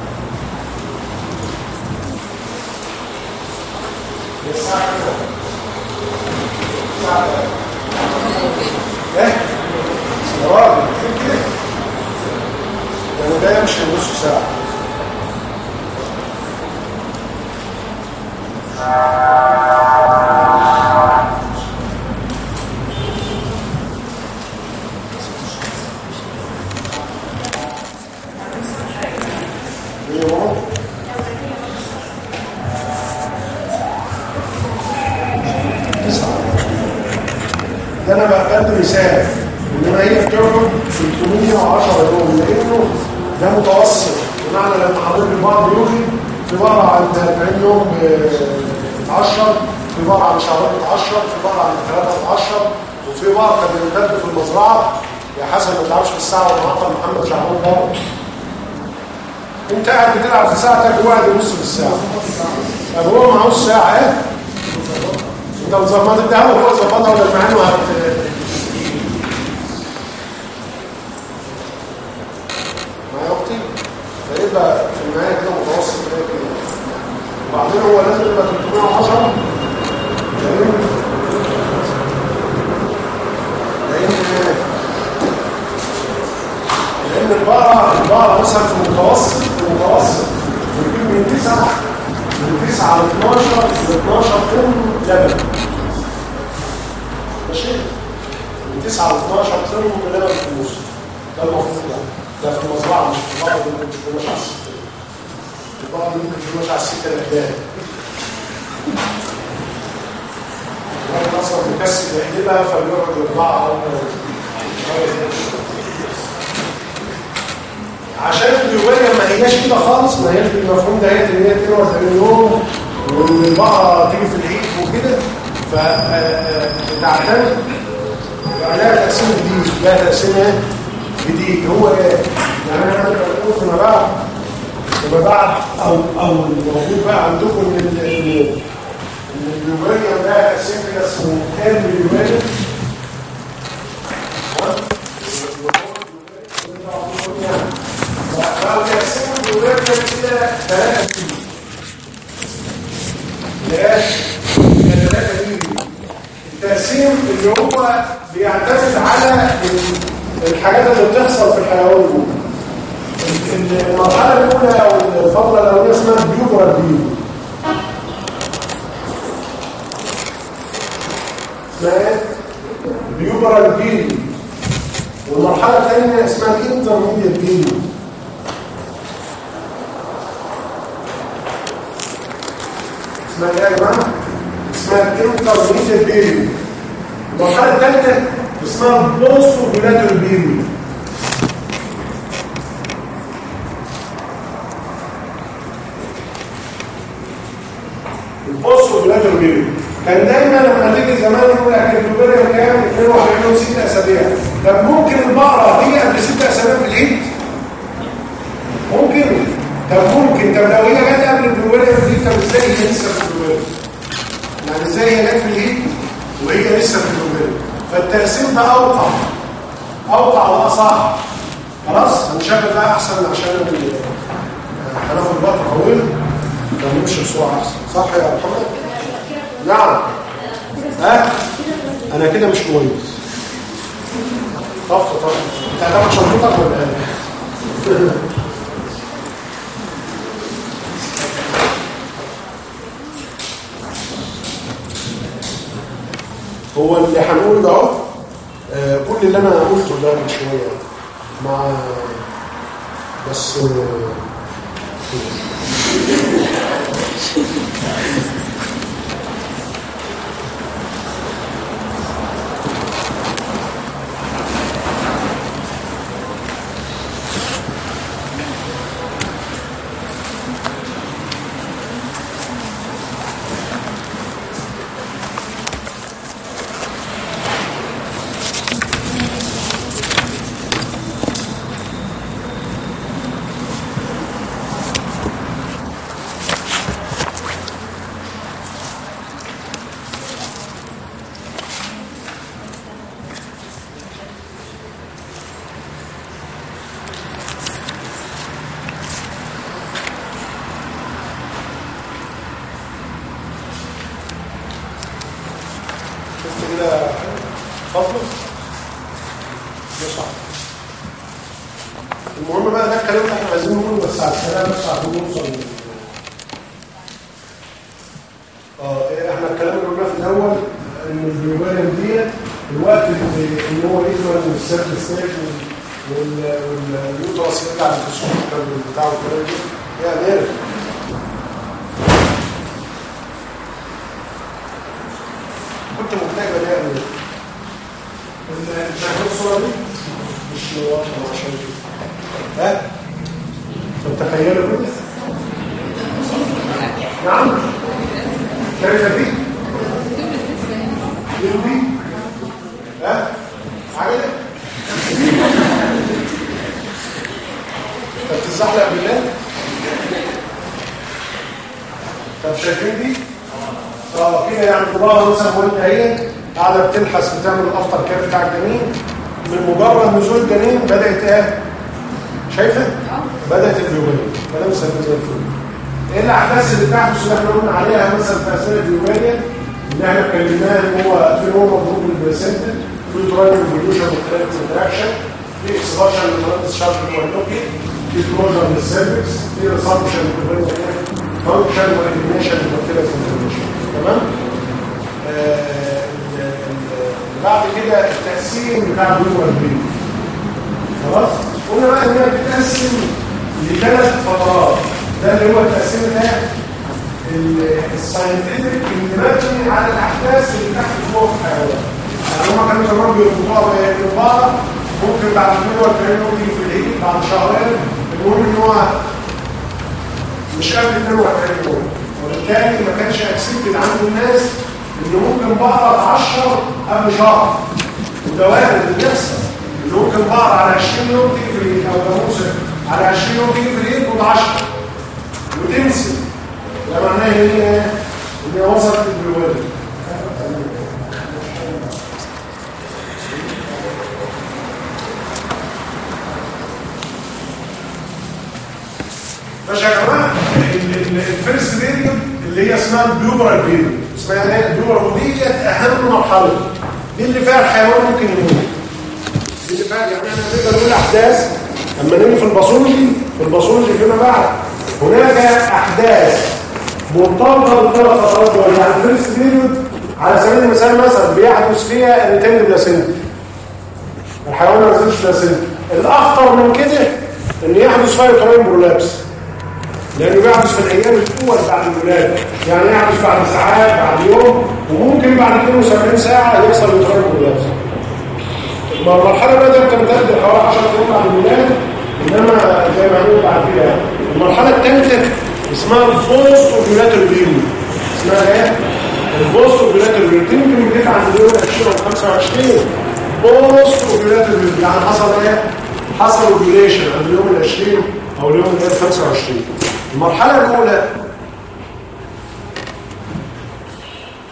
الساعه كده الساعه كده ايه يا راجل فين كده ده ده يمشي نص ساعه ايه هو تسعة ده انا بقى بدي مثال انما هي بتقعد 310 يوم لانه ده متوسط بمعنى لما حضرتك البعض يوجد في بقرة عند 40 يوم ب 10 في بقرة عند شهرين ب 10 في بقرة عند 3 ب 10 وفي بقرة كانت بتبدأ في المزرعة يا حسن ما تعرفش في الساعة ومعطل محمد شعبان بره انت قاعد بتلعب في ساعتك وواحد يبص في الساعة طب هو معهوش ساعة ايه؟ انت مظبط انت هو هو ظبطها ولا المعاني وهت معايا اختي فيبقى في النهايه كده متوسط كده كده وبعدين هو لازم يبقى 310 لان لان لان البقره البقره مثلا في المتوسط في المتوسط بتجيب من 9 من 9 ل 12 ل 12 طن لبن ماشي من 9 ل 12 طن من لبن في النص ده المفروض يعني ده في المزرعه مش في البقره اللي مش ماشي على السكه البقره اللي مش ماشي على السكه الاجداد الراجل اصلا مكسل يحلبها فبيقعد يرضعها عشان البيوباليا ما هياش كده خالص ما هياش بالمفهوم ده هي ان هي 42 يوم والبقره تيجي في العيد وكده فتعتمد يبقى لها تقسيم جديد لها تقسيم ايه؟ جديد هو ايه؟ يعني انا بقول فيما بعد فيما بعد او او الموجود بقى عندكم ان ال- ان البيوباليا لها تقسيم كده اسمه كام بيوباليا فلو تقسيم البيوباليا كده ثلاثة كيلو لقاش ثلاثة كيلو التقسيم اللي هو بيعتمد على ال- الحاجات اللي بتحصل في الحيوان دول ال- المرحلة الأولى أو الفترة الأولية اسمها بيوبرا بيو اسمها ايه؟ بيوبرا بيو والمرحلة الثانية اسمها الانترميديت بيو اسمها ايه يا جماعه اسمها الانترميديت بيريود المرحله الثالثه اسمها البوست اوفيلاتور بيريود البوست اوفيلاتور بيريود كان دايما لما تيجي زمان يقول لك البيبريا كام 42 6 اسابيع طب ممكن البقره تيجي قبل 6 اسابيع في العيد ممكن طب ممكن طب لو هي جت قبل البيبريا دي طب ازاي هي لسه في البيبريا هي جت في الهيد وهي لسه في الجمله فالتقسيم ده اوقع اوقع واصح خلاص هنشغل ده احسن عشان ال- هناخد وقت طويل ونمشي بسرعه احسن صح يا محمد؟ نعم ها انا كده مش كويس طف طف انت هتاخد شنطتك ولا ايه؟ هو اللي هنقوله ده اهو آه، كل اللي انا قلته ده من شويه مع بس آه، شفت كده فصل ده صح المهم بقى ده الكلام اللي احنا عايزين نقوله بس على الكلام بس عشان نوصل لل- اه إيه، احنا الكلام اللي قلناه في الاول ان الفيوباليوم ديت الوقت اللي ان هو يقدر من السيرك ستيج واليوترس يرجع للفسيولوجي بتاعه والكلام ده يا امير كنت مكتئبه ليه يا امير؟ شايفين الصوره دي؟ مش واضحه عشان كده ها؟ تتخيلوا كده؟ نعم؟ شايفه دي؟ دي دي؟ ها؟ عجلة؟ طب تزحلق بالله؟ طب شايفين دي؟ اه كده يعني طباعه مثلا وانت اهي قاعده بتلحس بتعمل الافتر كير بتاع الجنين من مجرد نزول الجنين بدات ايه؟ شايفه؟ بدات الفيوباليا كلام سليم زي الفل ايه الاحداث اللي بتحدث اللي احنا قلنا عليها مثلا في اثناء الفيوباليا اللي احنا اتكلمناها ان هو في هو مضروب بالبلاسنتا في ترايل فيولوشن وكلام انتراكشن في اكسبشن للمهندس شارك والنوكي في كلوجر للسيرفكس في ريسبشن فانكشن والانيميشن والكلام انفورميشن تمام؟ آه، ال- ال- بعد كده التقسيم بتاع الجمله البيت خلاص قلنا بقى ان هي بتتقسم لثلاث فترات ده اللي هو التقسيم ده الساينتفك اللي مبني على الاحداث اللي تحت جوه الحيوان يعني هم كانوا زمان بيربطوها ببعض ممكن بعد 42 يوم يجي في العيد بعد شهرين المهم ان هو مش قبل 42 يوم وبالتالي ما كانش اكسبتد عند الناس ان ممكن بقرا اتعشر قبل شهر وده وارد اللي بيحصل ان ممكن بقرا على 20 يوم تيجي في العيد او جاموسه على 20 يوم تيجي في العيد وتعشر وتنسي ده معناه ان هي ان هي وصلت للولد ماشي يا جماعه الفيرست بيريود اللي هي اسمها البيوبرال بيريود اسمها ايه البيوبرال وديت اهم مرحله دي اللي فيها الحيوان ممكن يموت دي اللي فيها يعني احنا نقدر نقول احداث لما نيجي في الباثولوجي في الباثولوجي فيما بعد هناك احداث مرتبطه بالثلاث فترات دول يعني الفيرست بيريود على سبيل المثال مثلا بيحدث فيها الريتين بلاسينتا الحيوان ما نزلش بلاسينتا الاخطر من كده ان يحدث فيها يوتراين برولابس لانه بيحدث في الايام الاول بعد الولاده يعني يحدث بعد ساعات بعد يوم وممكن بعد 72 ساعه يحصل يوتراين برولابس المرحله بقى ده بتمتد حوالي 10 ايام بعد الولاده انما زي ما هنقول بعد كده يعني. المرحله الثالثه اسمها البوست اوفيولاتوري بيريود اسمها ايه؟ البوست اوفيولاتوري بيريود يمكن بديت عند اليوم 20 او 25 بوست اوفيولاتوري بيريود يعني حصل ايه؟ حصل اوفيوليشن عند اليوم ال 20 او اليوم ال 25 المرحله الاولى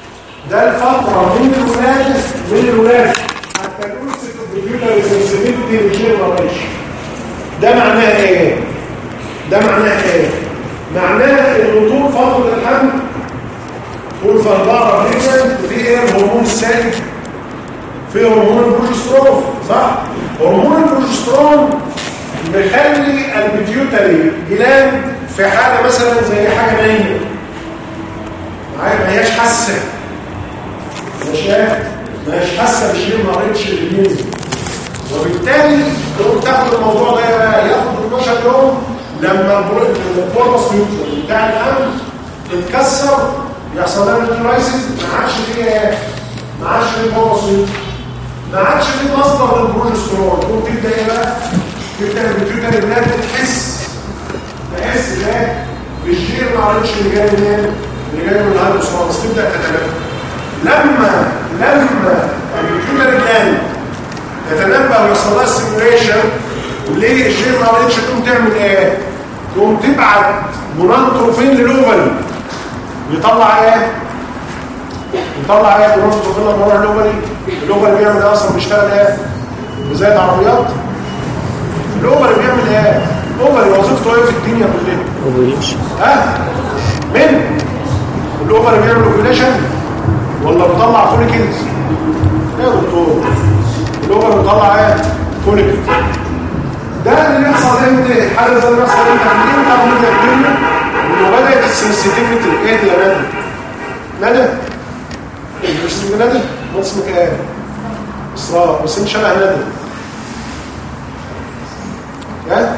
ده الفتره من الولاده من الولاده حتى الانس الكمبيوتر سنسيتيفيتي ريجنريشن ده معناه ايه ده معناه ايه معناه ان طول فتره الحمل طول فرضها بريجن في ايه الهرمون السائد في هرمون البروجسترون صح هرمون البروجسترون بيخلي البيتيوتري جلاند في حاله مثلا زي حاجه نايمه معايا ما هياش حاسه مش ما هياش حاسه بشيء ما قريتش اللي بينزل وبالتالي تقوم تاخد الموضوع ده بقى ياخد 12 يوم لما الفورمس بتاع الحمل تتكسر يحصل لها نيوترايسيس ما عادش فيه ما عادش فيه فورمس ما عادش فيه مصدر للبروجسترون تقوم تبدا ايه بقى؟ تبدا البيتيوتري بلاد تحس تحس ده بالجير ما عرفتش اللي جاي منين اللي جاي من الهايبوثالاموس تبدا تتنبه لما لما البيتيوتري بلاد تتنبه ويحصل لها ستيميوليشن وليه الجير ما عرفتش تقوم تعمل ايه؟ تقوم تبعت منانتروفين للاوفري يطلع ايه؟ يطلع ايه منانتروفين لما يروح الاوفري الاوفري بيعمل ايه اصلا بيشتغل ايه؟ بزي العربيات الاوفر بيعمل ايه الاوفر وظيفته ايه في الدنيا كلها اوفريشن ها من الاوفر بيعمل اوفيليشن ولا بيطلع فوليكلز يا دكتور الاوفر بيطلع ايه فوليكلز ده اللي بيحصل امتى حاجه زي اللي بيحصل امتى عندنا طب من الدنيا انه بدات السنسيتيفيتي ايه دي يا ندى ندى مش اسمك ندى ما اسمك ايه اسراء بس انت شبه ندى ها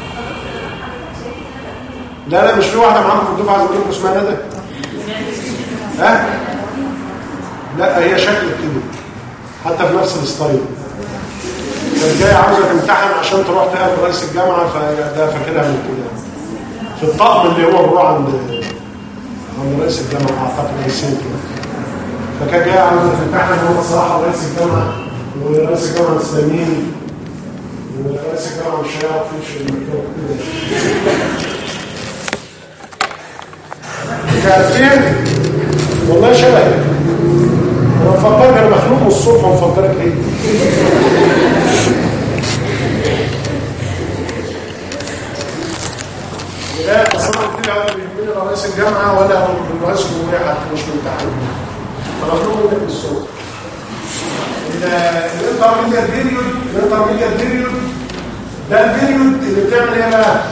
لا لا مش في واحده معانا في الدفعه عايزه تقول اسمها ندى ها لا هي شكلك كده حتى في نفس الستايل كانت جايه عاوزه تمتحن عشان تروح تقابل رئيس الجامعه فده فاكرها من كده في الطقم اللي هو بيروح عند عند رئيس الجامعه اعتقد رئيسين كده فكانت جايه عاوزه تمتحن هو الصراحه رئيس الجامعه ورئيس الجامعه الاسلاميين ورئيس الجامعه مش هيعرف يمشي المكتوب كده عارفين والله شبهك انا مفكرك انا مخلوق من الصبح ومفكرك ايه لا اصل انا قلت لها ولا بيهمني لا رئيس الجامعه ولا رئيس الجمهوريه حتى مش ممتحن انا مخلوق منك من الصبح الانترميديت بيريود الانترميديت بيريود ده البيريود اللي بتعمل ايه بقى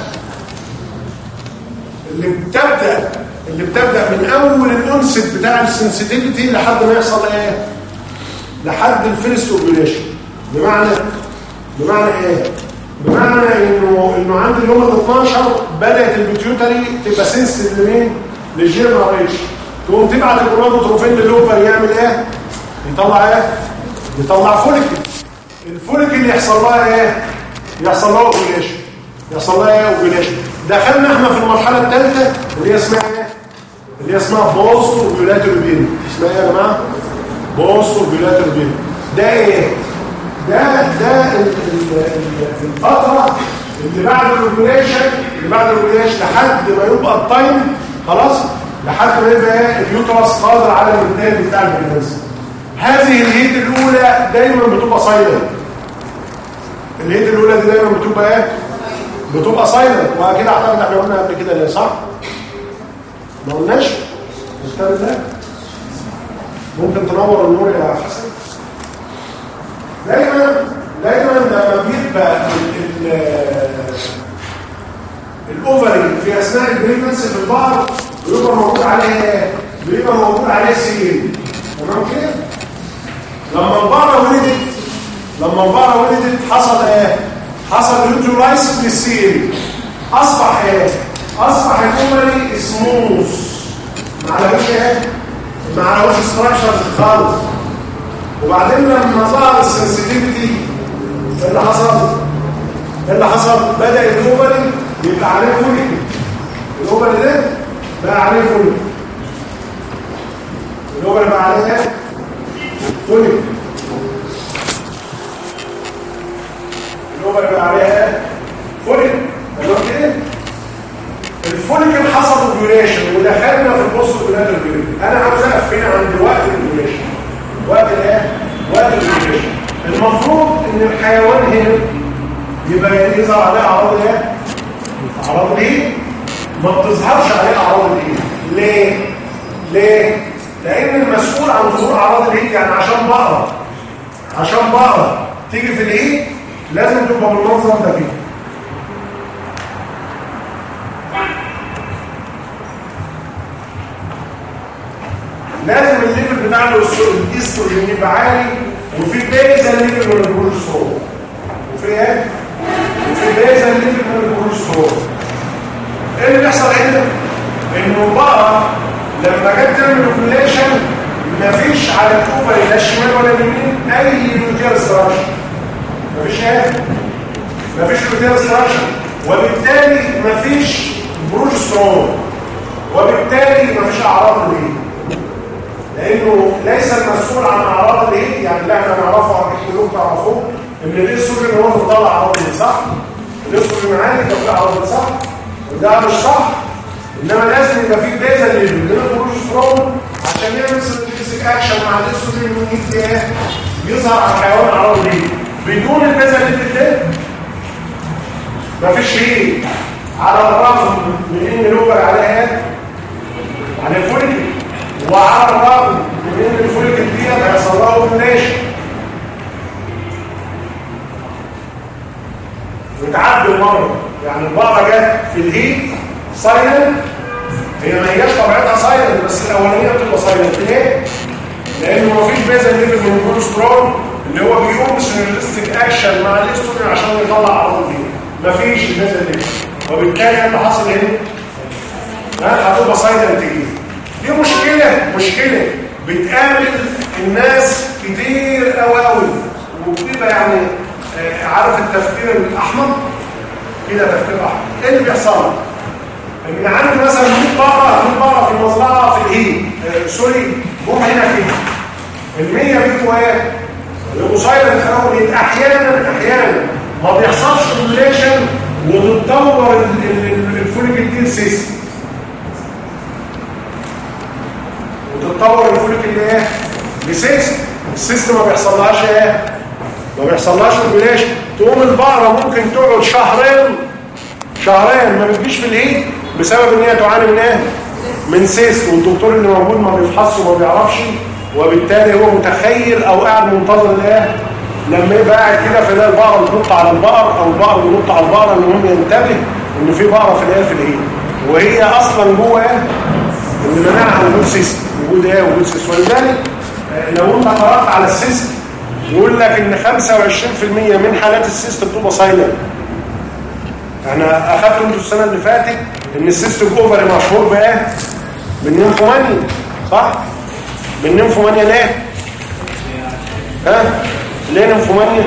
اللي بتبدا اللي بتبدا من اول الانست بتاع السنسيتيفيتي لحد ما يحصل ايه لحد الفيرست اوبريشن بمعنى بمعنى ايه بمعنى انه انه عند اليوم ال 12 بدات البيتيوتري تبقى سنسيتيف لمين للجينريشن تقوم تبعت الكروماتوتروفين للوفر يعمل ايه يطلع ايه يطلع فوليكل الفوليكل يحصل لها ايه يحصل لها اوبريشن يحصل لها ايه اوبريشن دخلنا احنا في المرحله الثالثه اللي هي اسمها ايه اللي هي اسمها بوست اوبيولاتور بين اسمها ايه يا جماعه بوست اوبيولاتور بين ده ايه ده ده ال- ال- ال- الفتره اللي بعد الاوبريشن اللي بعد الاوبريشن لحد ما يبقى التايم خلاص لحد ما يبقى ايه اليوترس قادر على الانتاج بتاع البرنامج هذه الهيت الاولى دايما بتبقى سايلنت الهيت الاولى دي دايما بتبقى ايه بتبقى سايلنت واكيد اعتقد احنا قلنا قبل كده ليه صح ما قلناش الكتاب ده ممكن تنور النور يا حسن دايما دايما لما بيبقى ال- ال- الاوفري في اثناء البريجنسي في البعض بيبقى موجود عليه بيبقى موجود عليه سيل تمام كده لما البقره ولدت لما البقره ولدت حصل ايه حصل يوتيولايس للسيل اصبح ايه اصبح الاوفري سموث ما عليهوش ايه ما عليهوش ستراكشرز خالص وبعدين لما ظهر السنسيتيفيتي ايه اللي حصل ايه اللي حصل بدا الاوفري يبقى عليه فوليك الاوفري ده بقى عليه فوليك الاوفري بقى عليه ايه فوليك الاوفري بقى عليه ايه فوليك تمام كده الفوليك حصل اوبريشن ودخلنا في البوست اوبريتور بيريد انا عاوز اقف هنا عند وقت الاوبريشن وقت الايه وقت الاوفيليشن المفروض ان الحيوان هنا يبقى يظهر عليه اعراض الايه اعراض الايه ما بتظهرش عليه اعراض الايه ليه ليه لان المسؤول عن ظهور اعراض الايه يعني عشان بقره عشان بقره تيجي في الايه لازم تبقى بالمنظر ده كده لازم الليفل بتاع الاستروجين يبقى عالي وفي بيزا ليفل من الكوليسترول وفي ايه وفي بيزا ليفل من الكوليسترول ايه اللي بيحصل هنا انه بقى لما جت تعمل اوفيليشن مفيش على الاوفر لا الشمال ولا اليمين اي لوتير ستراكشر مفيش ايه مفيش لوتير ستراكشر وبالتالي مفيش بروجسترون وبالتالي مفيش اعراض ليه لانه ليس المسؤول عن اعراض الايه يعني اللي احنا نعرفه عن كلكم تعرفوه ان الاستروجين هو اللي بيطلع اعراض الايه صح الاستروجين عالي بيطلع اعراض الايه صح وده مش صح انما لازم يبقى في بيزا ليفل من البروجسترون عشان يعمل سيرفيسيك اكشن مع الاستروجين ويجي ايه يظهر على الحيوان اعراض الايه بدون البيزا ليفل ده مفيش شيء على الرغم من ان الاوفر عليها على الفوليكل وعلى الرغم من ان الفوليكل دي هيحصل لها اوفيليشن وتعدي مره يعني البقره جت في الهيت سايلنت هي ما هياش طبيعتها سايلنت بس الاولانيه بتبقى سايلنت ليه؟ لانه ما فيش بيزا ليفل من الكوليسترول اللي هو بيقوم سينرجستيك اكشن مع الاستروجين عشان يطلع اعراض دي ما فيش البيزا ليفل وبالتالي اللي حاصل هنا ها هتبقى سايلنت دي دي مشكله مشكله بتقابل الناس كتير قوي قوي وبتبقى يعني آه، عارف التفكير الاحمر كده تفكير احمر ايه اللي بيحصل ان عندي مثلا 100 بقره 100 بقره في المزرعه في الايه آه سوري هم هنا كده ال 100 بيبقوا ايه بيبقوا سايلنت في اول احيانا احيانا ما بيحصلش ريليشن وتتطور الفوليك دي سيستم وتتطور الفوليك اللي ايه لسيستم السيستم ما بيحصلهاش ايه ما بيحصلهاش ريليشن تقوم البقره ممكن تقعد شهرين شهرين ما بتجيش في العيد بسبب ان هي تعاني من ايه من سيست والدكتور اللي موجود ما بيفحصش وما بيعرفش وبالتالي هو متخيل او قاعد منتظر الايه لما يبقى قاعد كده فيلاقي البقره بتنط على البقر او البقر بينط على البقره المهم ينتبه ان في بقره في الايه في الايه وهي اصلا جوه ايه اللي منعها وجود سيست وجود ايه وجود سيست ولذلك آه، لو انت قرات على السيست يقول لك ان 25% من حالات السيست بتبقى سايلنت احنا اخدتوا انتوا السنه اللي فاتت ان السيستم اوفري مشهور بايه بالنيمفومانيا صح بالنيمفومانيا ليه ها ليه نيمفومانيا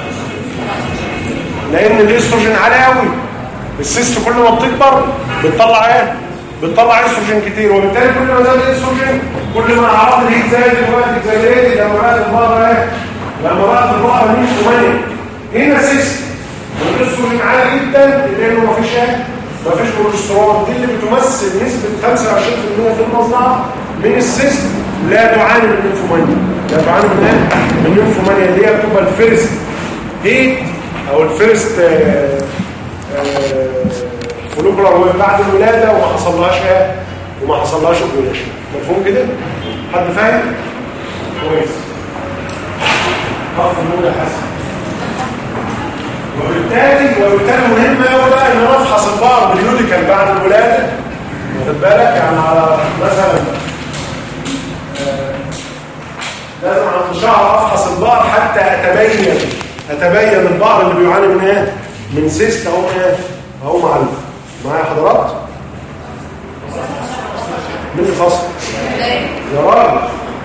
لان الاستروجين عالي قوي السيست كل ما بتكبر بتطلع ايه بتطلع استروجين كتير وبالتالي كل ما زاد الاستروجين كل ما اعراض الهيت زادت دلوقتي زي ايه لما بقت البقره ايه لما بقت البقره نيمفومانيا هنا سيست والاستروجين عالي جدا لانه مفيش ايه مفيش بروجسترون دي اللي بتمثل نسبه 25% في المصنع من السيستم لا تعاني من النيمفومانيا لا تعاني من ايه من النيمفومانيا اللي هي بتبقى الفيرست هيت او الفيرست آه، آه، فولوكولار بعد الولاده وما حصلهاش ايه وما حصلهاش اوبريشن مفهوم كده حد فاهم كويس خف النور يا حسن وبالتالي وبالتالي مهم قوي بقى ان انا افحص البعض باليوديكال بعد الولاده واخد بالك يعني على مثلا آه، لازم عند شهر افحص البعض حتى اتبين اتبين البعض اللي بيعاني من ايه من سيست اهو ايه اهو معلم معايا حضرات مين اللي فصل يا راجل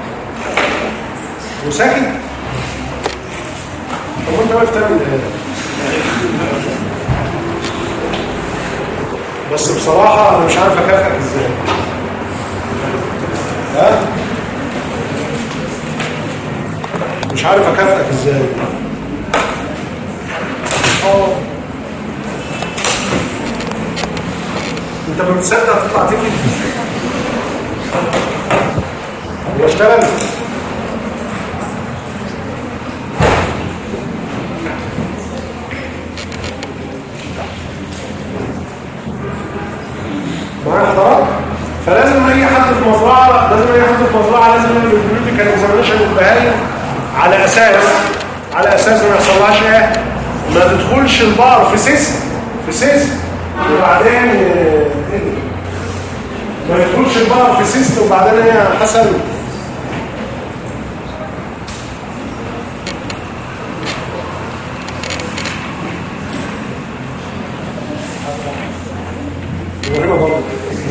وساكت طب انت واقف تعمل ايه بس بصراحة أنا مش عارف أكافئك إزاي ها؟ مش عارف أكافئك إزاي اه أنت ما بتصدق تطلع تجري؟ هو اشتغل؟ معايا حضرتك فلازم اي حد في مزرعه لازم اي حد في مزرعه لازم يعمل البيوتيكال اكزامينشن للبهايم على اساس على اساس ما يحصلهاش ايه ما تدخلش البقر في سيستم في سيستم وبعدين آه، ما يدخلش البقر في سيستم وبعدين هي حسن مهمة برضه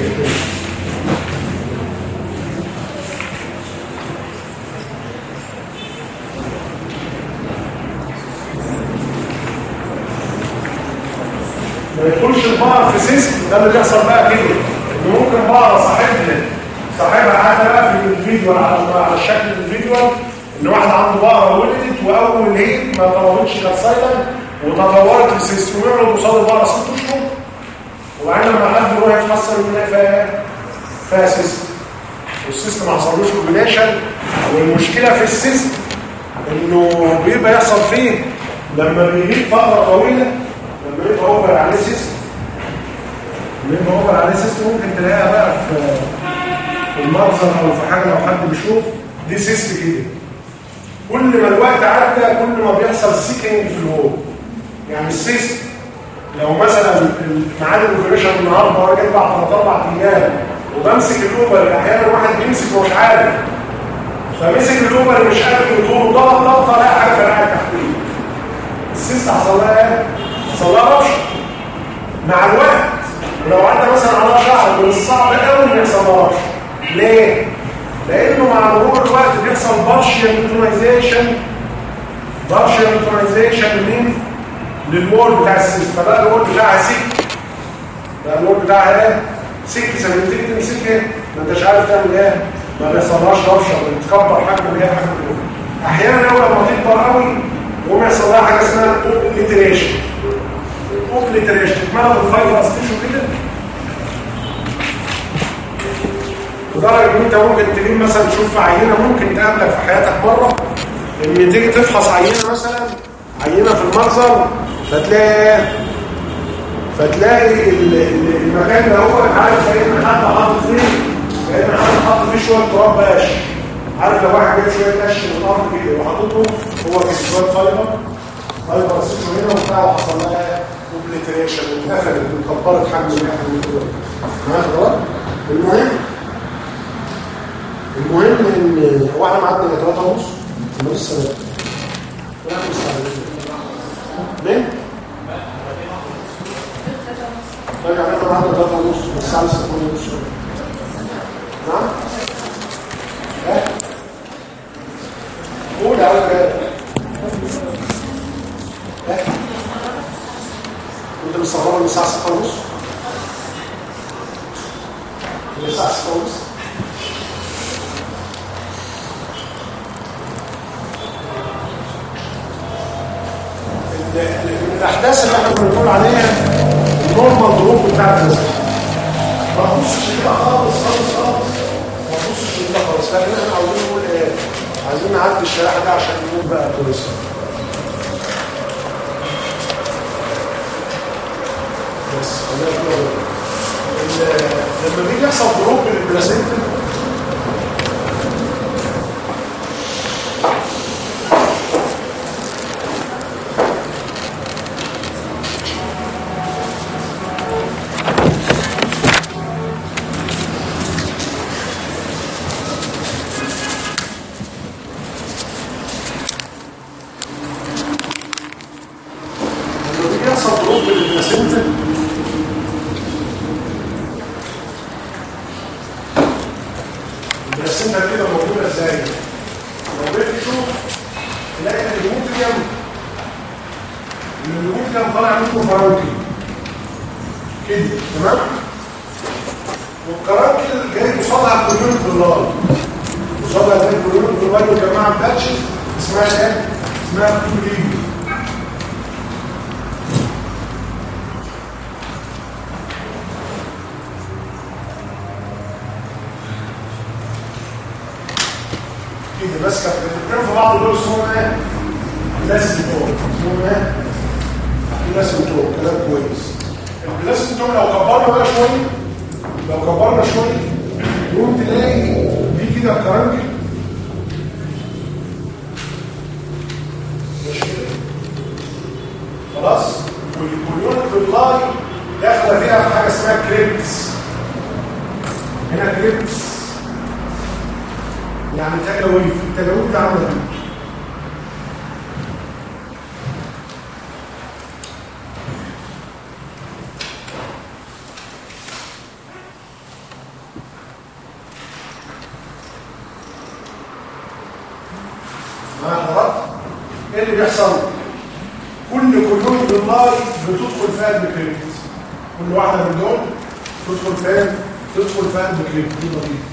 ما يدخلش البقر في سيستم ده اللي بيحصل بقى كده ان ممكن بقرة صاحبنا صاحبها حتى بقى في الفيديو على على الشكل الفيديو ان واحد عنده بقرة ولدت واول هيد ما طلبتش كانت سايلنت وتطورت لسيستم ويقعد قصاد البقرة ست اشهر وبعدين لما حد يروح يتحصل ان هي فيها فيها سيستم والسيستم ما حصلوش كومبينيشن والمشكله في السيستم انه بيبقى يحصل فيه لما بيجيب فتره طويله لما يبقى اوفر عليه سيستم لما يبقى اوفر عليه سيستم ممكن تلاقيها بقى في في المنظر او في حاجه لو حد بيشوف دي سيست كده كل ما الوقت عدى كل ما بيحصل سيكنج في الوول يعني السيستم لو مثلا ميعاد الاوبريشن النهارده وانا جاي بعد ثلاث اربع ايام وبمسك الاوبر احيانا الواحد بيمسك ومش عارف فمسك الاوبر مش قادر يطول ضغط ضغطه لا حاجه فرقعت تحتيه السيست حصل لها ايه؟ حصل لها رشح مع الوقت ولو عدى مثلا على شهر من الصعب قوي ان يحصل لها رشح ليه؟ لانه مع مرور الوقت بيحصل بارشيال نيوتراليزيشن بارشيال نيوتراليزيشن من للمول بتاع السيستم فبقى المول بتاعها سك بقى المول بتاعها ايه سك سنتين تمسك ايه ما انتش عارف تعمل ايه ما بيحصلهاش رفشه بتكبر حجم اللي هي حجم الأول. احيانا اول لما تكبر قوي يقوم يحصل لها حاجه اسمها اوبليتريشن اوبليتريشن تتمرض الفايبر ستيشن كده لدرجه ان انت ممكن تجيب مثلا تشوف في عينه ممكن تقابلك في حياتك مره ان تيجي تفحص عينه مثلا عينه في المنظر فتلاقي فتلاقي ال- ال- المكان اللي هو عارف كأن حد حاطط فيه كأن حد حاطط فيه شويه تراب باش عارف لو واحد جايب شويه قش من الارض كده وحاططه هو كان شويه فايبر فايبر سيشن هنا وبتاع وحصل لها اوبليتريشن واتقفلت واتكبرت حجم الواحد من كده معايا حضرتك؟ المهم المهم ان هو احنا معدنا 3 ونص ما لسه لا مين؟ طيب يعني احنا معدنا 3 ونص بس الساعه لسه 8 ونص نعم؟ ايه؟ قول يا عم ايه؟ انت مستغرب من الساعه 6 ونص؟ من الساعه 6 ونص؟ من الاحداث اللي احنا كنا بنقول عليها النورمال دروب بتاع الناس ما تبصش كده خالص خالص خالص ما تبصش كده خالص لكن احنا عاوزين نقول ايه عايزين نعدي الشريحه دي عشان نقول بقى كويس بس خلينا كده ال- لما بيجي يحصل دروب للبلاسينتا لما بيجي يحصل دروب للبلاسينتا البلاسينتا كده موجوده ازاي؟ لو جيت تشوف تلاقي ان الهيموتريوم ان الهيموتريوم طالع منه فرانكي كده تمام؟ والكرانكل جاي قصادها كلهم في النار قصادها زي كلهم في النار وجماعه باتشز اسمها ايه؟ اسمها كوليجي كده بس كانت الاثنين في بعض دول اسمهم ايه؟ بلاسيمتوم اسمهم ايه؟ بلاسيمتوم كلام كويس البلاسيمتوم لو كبرنا بقى شويه لو كبرنا شويه يقوم تلاقي دي كده كرنجل مش كده خلاص والكوليون باللاي داخله فيها في حاجه اسمها كريبتس هنا كريبتس يعني تجاويف التجاويف ده عامله ايه ما حضرتك ايه اللي بيحصل كل كلون بالله بتدخل فيها البكريبت كل واحده من دول تدخل فيها تدخل فيها البكريبت دي نظيفه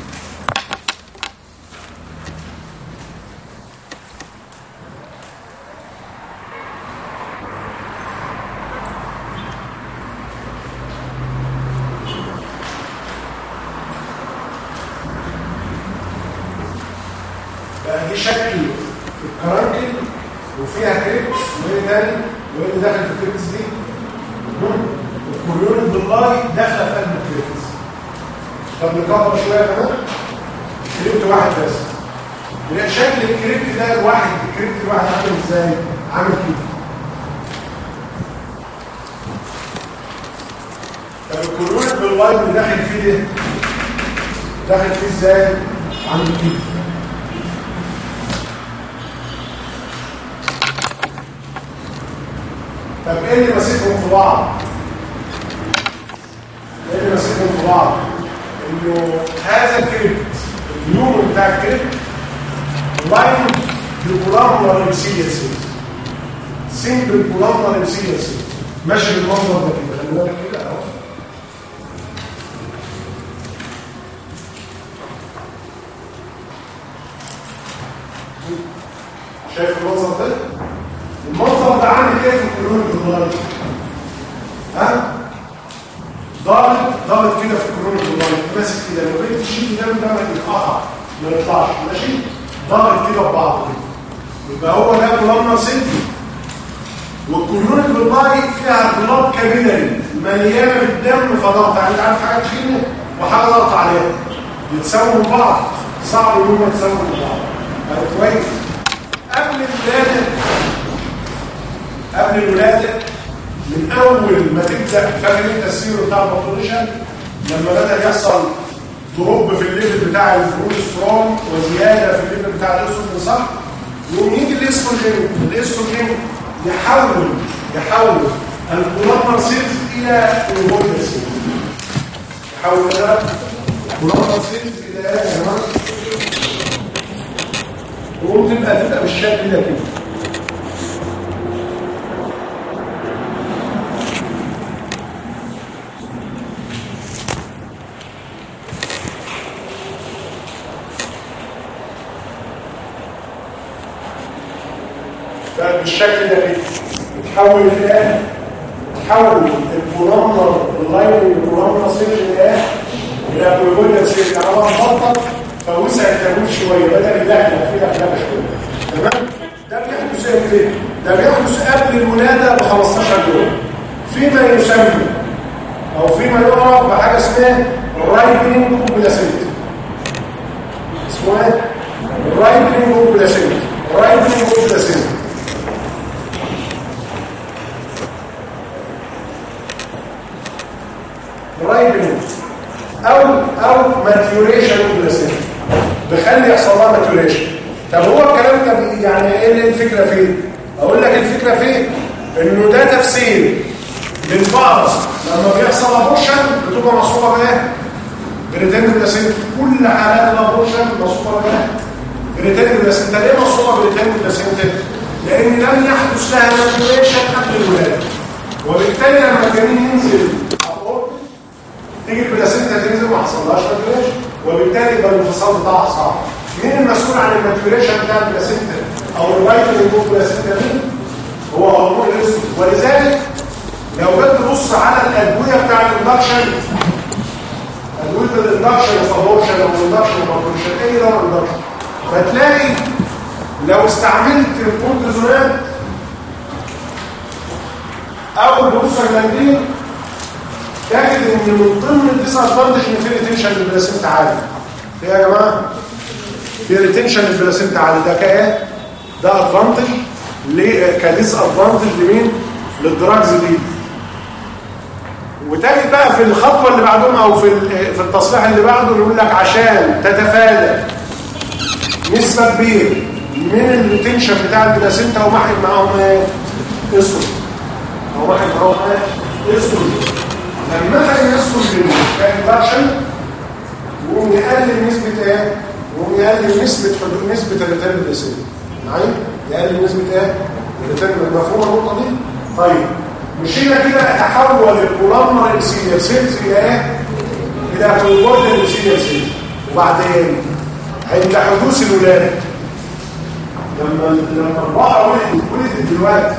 بقى دي شكل الكرانكل وفيها كريبس وايه تاني وايه اللي داخل في الكريبس دي الكوريون بالله داخله في قلب الكريبس طب نكبر شويه كمان كريبت واحد بس لا شكل الكريبت ده الواحد الكريبت الواحد عامل ازاي عامل كده طب الكوريون بالله اللي داخل فيه ده داخل فيه ازاي عامل كده طب ايه اللي ماسكهم في بعض ايه اللي ماسكهم في بعض انه هذا الكريبت اليوم بتاع الكريبت لاين ببولار ورمسية سيل سيمبل بولار ورمسية سيل ماشي بالمنظر ده كده خلي بالك كده اهو شايف المنظر ده المنظر ده عامل ايه في القلوب الدولار ها ضابط ضابط كده في القلوب الدولار ماسك كده لو بقيت تشيل ده ده ما يتقطع ما يطلعش ماشي ضابط كده ببعض كده يبقى هو ده كولومنا سنتي والكلون البلباي فيها بلاد كابيلاري مليانه بالدم فضغط يعني انت عارف حاجه تخينه وحاجه ضغط عليها يتساووا من بعض صعب ان هم يتساووا من بعض يعني كويس قبل الولاده قبل الولادة من أول ما تبدأ فاكر انت السيرو بتاع البطوليشن لما بدأ يحصل دروب في الليفل بتاع البروسترون وزيادة في الليفل بتاع الاستروجين صح؟ يقوم يجي الاستروجين الاستروجين يحول يحول الكولامر سيلز إلى الهولد سيلز يحول ده الكولامر سيلز إلى ايه يا جماعة؟ تقوم تبقى تبقى بالشكل ده كده بالشكل ده كده تحول الان تحول الكولامنر اللاين الكولامنر سيرج الان الى كولويدال سيرج على بطل فوسع التجويف شويه بدا يلحلق فيها حلقه شويه تمام ده بيحدث ايه ده بيحدث قبل الولاده ب 15 يوم فيما يسمى او فيما يعرف بحاجه اسمها الرايبنينج اوبلاسيت اسمه ايه الرايبنينج اوبلاسيت الرايبنينج اوبلاسيت رايبنينج او او ماتيوريشن اوبلاسيت بخلي يحصل لها ماتيوريشن طب هو الكلام ده يعني ايه الفكره فين اقول لك الفكره فين انه ده تفسير للبعض لما بيحصل ابورشن بتبقى مصوبه بايه بريتين بلاسينتا كل حالات الابورشن مصوبه بايه بريتين بلاسينتا ليه مصوبه بريتين بلاسينتا لان لم يحدث لها ماتيوريشن قبل الولاده وبالتالي لما الجنين ينزل تيجي البلاسينتا تنزل ما حصلهاش ماتيوريشن وبالتالي يبقى الانفصال بتاعها صعب مين المسؤول عن الماتيوريشن بتاع البلاسينتا او الرايت اللي جوه البلاسينتا دي هو هرمون الاسود ولذلك لو جيت تبص على الادويه بتاع الاندكشن ادويه الاندكشن والابورشن او الاندكشن والابورشن اي نوع اندكشن فتلاقي لو استعملت الكورتيزونات او البروستاجلاندين تجد ان من ضمن الديس ادفانتج ان في ريتنشن للبلاسينتا عالي في يا جماعه في ريتنشن للبلاسينتا عالي ده كايه ده ادفانتج كديس ادفانتج لمين للدراجز دي وتجد بقى في الخطوه اللي بعدهم او في ال- في التصليح اللي بعده يقول لك عشان تتفادى نسبه كبيره من الريتنشن بتاع البلاسينتا ومحل معاهم ايه اسود او واحد معاهم ايه اسود لما حد يسكن بالكالكوليشن يقوم يقلل نسبة ايه؟ يقوم يقلل نسبة حدود نسبة الريتيرن الاسيد معايا؟ يقلل نسبة ايه؟ الريتيرن مفهومة النقطة دي؟ طيب مشينا كده تحول الكولامنر انسيليا سيلز الى ايه؟ الى كولبورد انسيليا سيلز وبعدين عند حدوث الولادة لما لما البقرة ولدت ولدت دلوقتي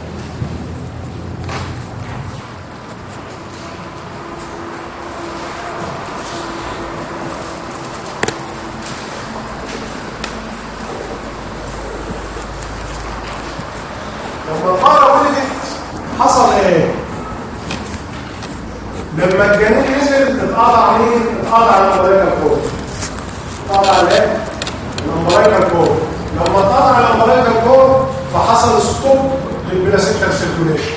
لما البقرة ولدت حصل ايه؟ لما الجنين نزل اتقطع مين؟ اتقطع الامبريكال كورد اتقطع الايه؟ الامبريكال كورد لما اتقطع الامبريكال كورد فحصل ستوب للبلاسينتا سيركوليشن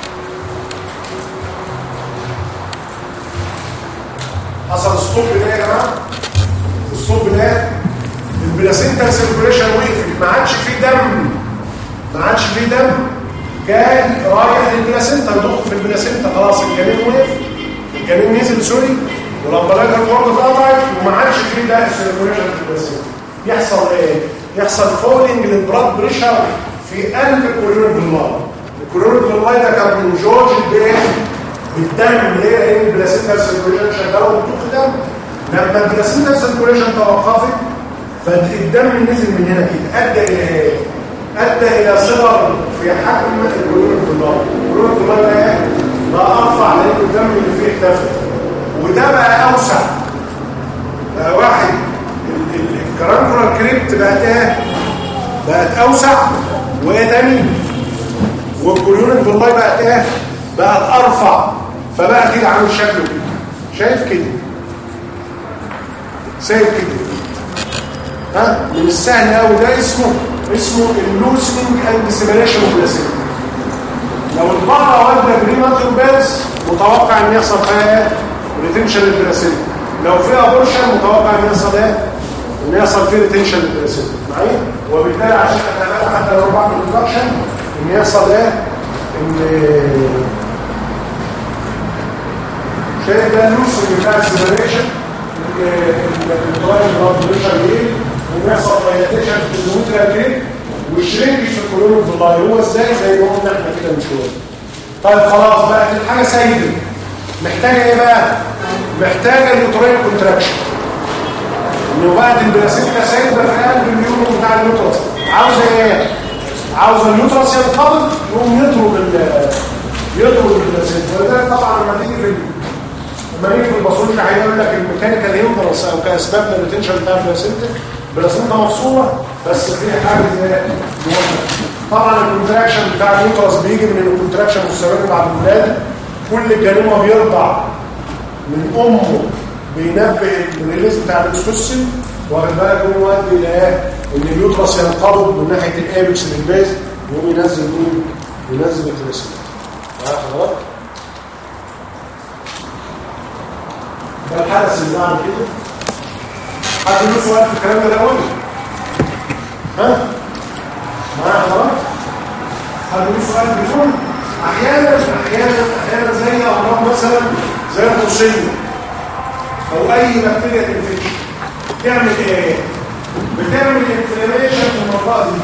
حصل ستوب ده يا جماعه الستوب ده البلاسينتا سيركوليشن وقفت ما عادش فيه دم ما عادش فيه دم كان رايح للبلاسينتا يضخ في البلاسينتا خلاص الجنين وقف الجنين نزل سوري والامبلاجه برضه اتقطعت وما عادش فيه ده سيركوليشن في البلاسينتا يحصل ايه؟ يحصل فولينج للبلاد بريشر في قلب الكوريون بالله الكوريون بالله ده كان من جورج بايه؟ بالدم ليه؟ لان البلاسينتا سيركوليشن شغاله وبتضخ دم لما البلاسينتا سيركوليشن توقفت فالدم نزل من هنا كده ادى الى ايه؟ ادى الى صغر في حجم الجلود الدولار الجلود الدولار ده ايه؟ بقى ارفع لان الدم اللي فيه اختفى وده بقى اوسع بقى واحد ال- ال- الكرانكولار كريبت بقت ايه؟ بقت اوسع وايه تاني؟ والجلود الدولار بقت ايه؟ بقت ارفع فبقى كده عامل شكله كده شايف كده سايب كده ها من السهل قوي ده اسمه اسمه اللوسنج اند سيميليشن بلاسينتا لو البقره والده بريماتور بيرس متوقع ان يحصل فيها ايه ريتنشن للبلاسينتا لو فيها ابورشن متوقع ان يحصل ايه ان يحصل فيه ريتنشن للبلاسينتا معايا وبالتالي عشان اتفادى حتى لو بعمل ريدكشن ان يحصل ايه ان شايف ده اللوسنج بتاع السيميليشن الدرايف بلاد بريشر يقل وبيحصل دايلاتيشن في النوترال كريب والشرينج في الكولون الفضائي هو ازاي زي ما قلنا احنا كده من شويه طيب خلاص بقت الحاجه سايبه محتاجه ايه بقى محتاجه اليوترين كونتراكشن انه بعد البلاسينتا سايبه في قلب اليوم بتاع اليوترس عاوزه ايه عاوزه اليوترس ينقبض يقوم يضرب ال يضرب البلاسينتا ولذلك طبعا لما تيجي في لما نيجي في الباثولوجي هيقول لك الميكانيكال هيمبرنس او كاسباب للريتنشن بتاع البلاسينتا البلاسينتا مفصوله بس في حاجه زي طبعا الكونتراكشن بتاع اليوترس بيجي من الكونتراكشن مستمر بعد الولاده كل الجنين ما بيرضع من امه بينبه الريليز بتاع الاكسوسين واخد بالك هو يؤدي الى ايه؟ ان اليوترس ينقبض من ناحيه الابكس للبيز ويقوم ينزل مين؟ ينزل الكلاسيك معايا حضرتك؟ ده الحدث اللي بعد كده حد له سؤال في الكلام ده الاول ها معايا حضرتك حد له سؤال بيقول احيانا احيانا احيانا زي امراض مثلا زي الروسيه او اي بكتيريا انفكشن تعمل ايه بتعمل انفلاميشن في المنطقه دي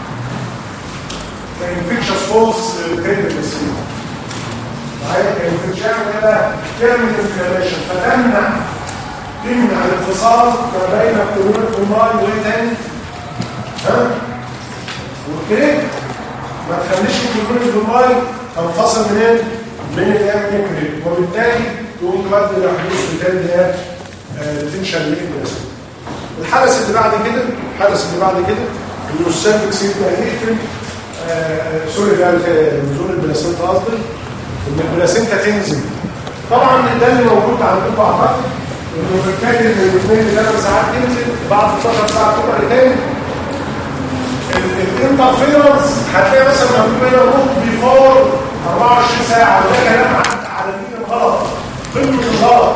كانفكشن فورس كريتيكال معايا كانفكشن كده تعمل انفلاميشن فتمنع تمنع الانفصال ما بين القولون الضمار وايه تاني ها والكريك ما تخليش القولون الضمار تنفصل منين من الايه من الكريك وبالتالي تقوم تؤدي الى حدوث بالتالي ايه تنشن للانفلاميشن الحدث اللي بعد كده الحدث اللي بعد كده انه السيرفكس يبدا يقفل آه، سوري ده نزول البلاسينتا قصدي ان البلاسينتا تنزل طبعا ده اللي موجود عندكم اعتقد انه بيتكلم من الاثنين لثلاث ساعات تنزل بعد 12 ساعه تبقى تاني الانترفيرنس هتلاقي مثلا مكتوب هنا روت بيفور 24 ساعه وده كلام عدى على مين غلط قمه الغلط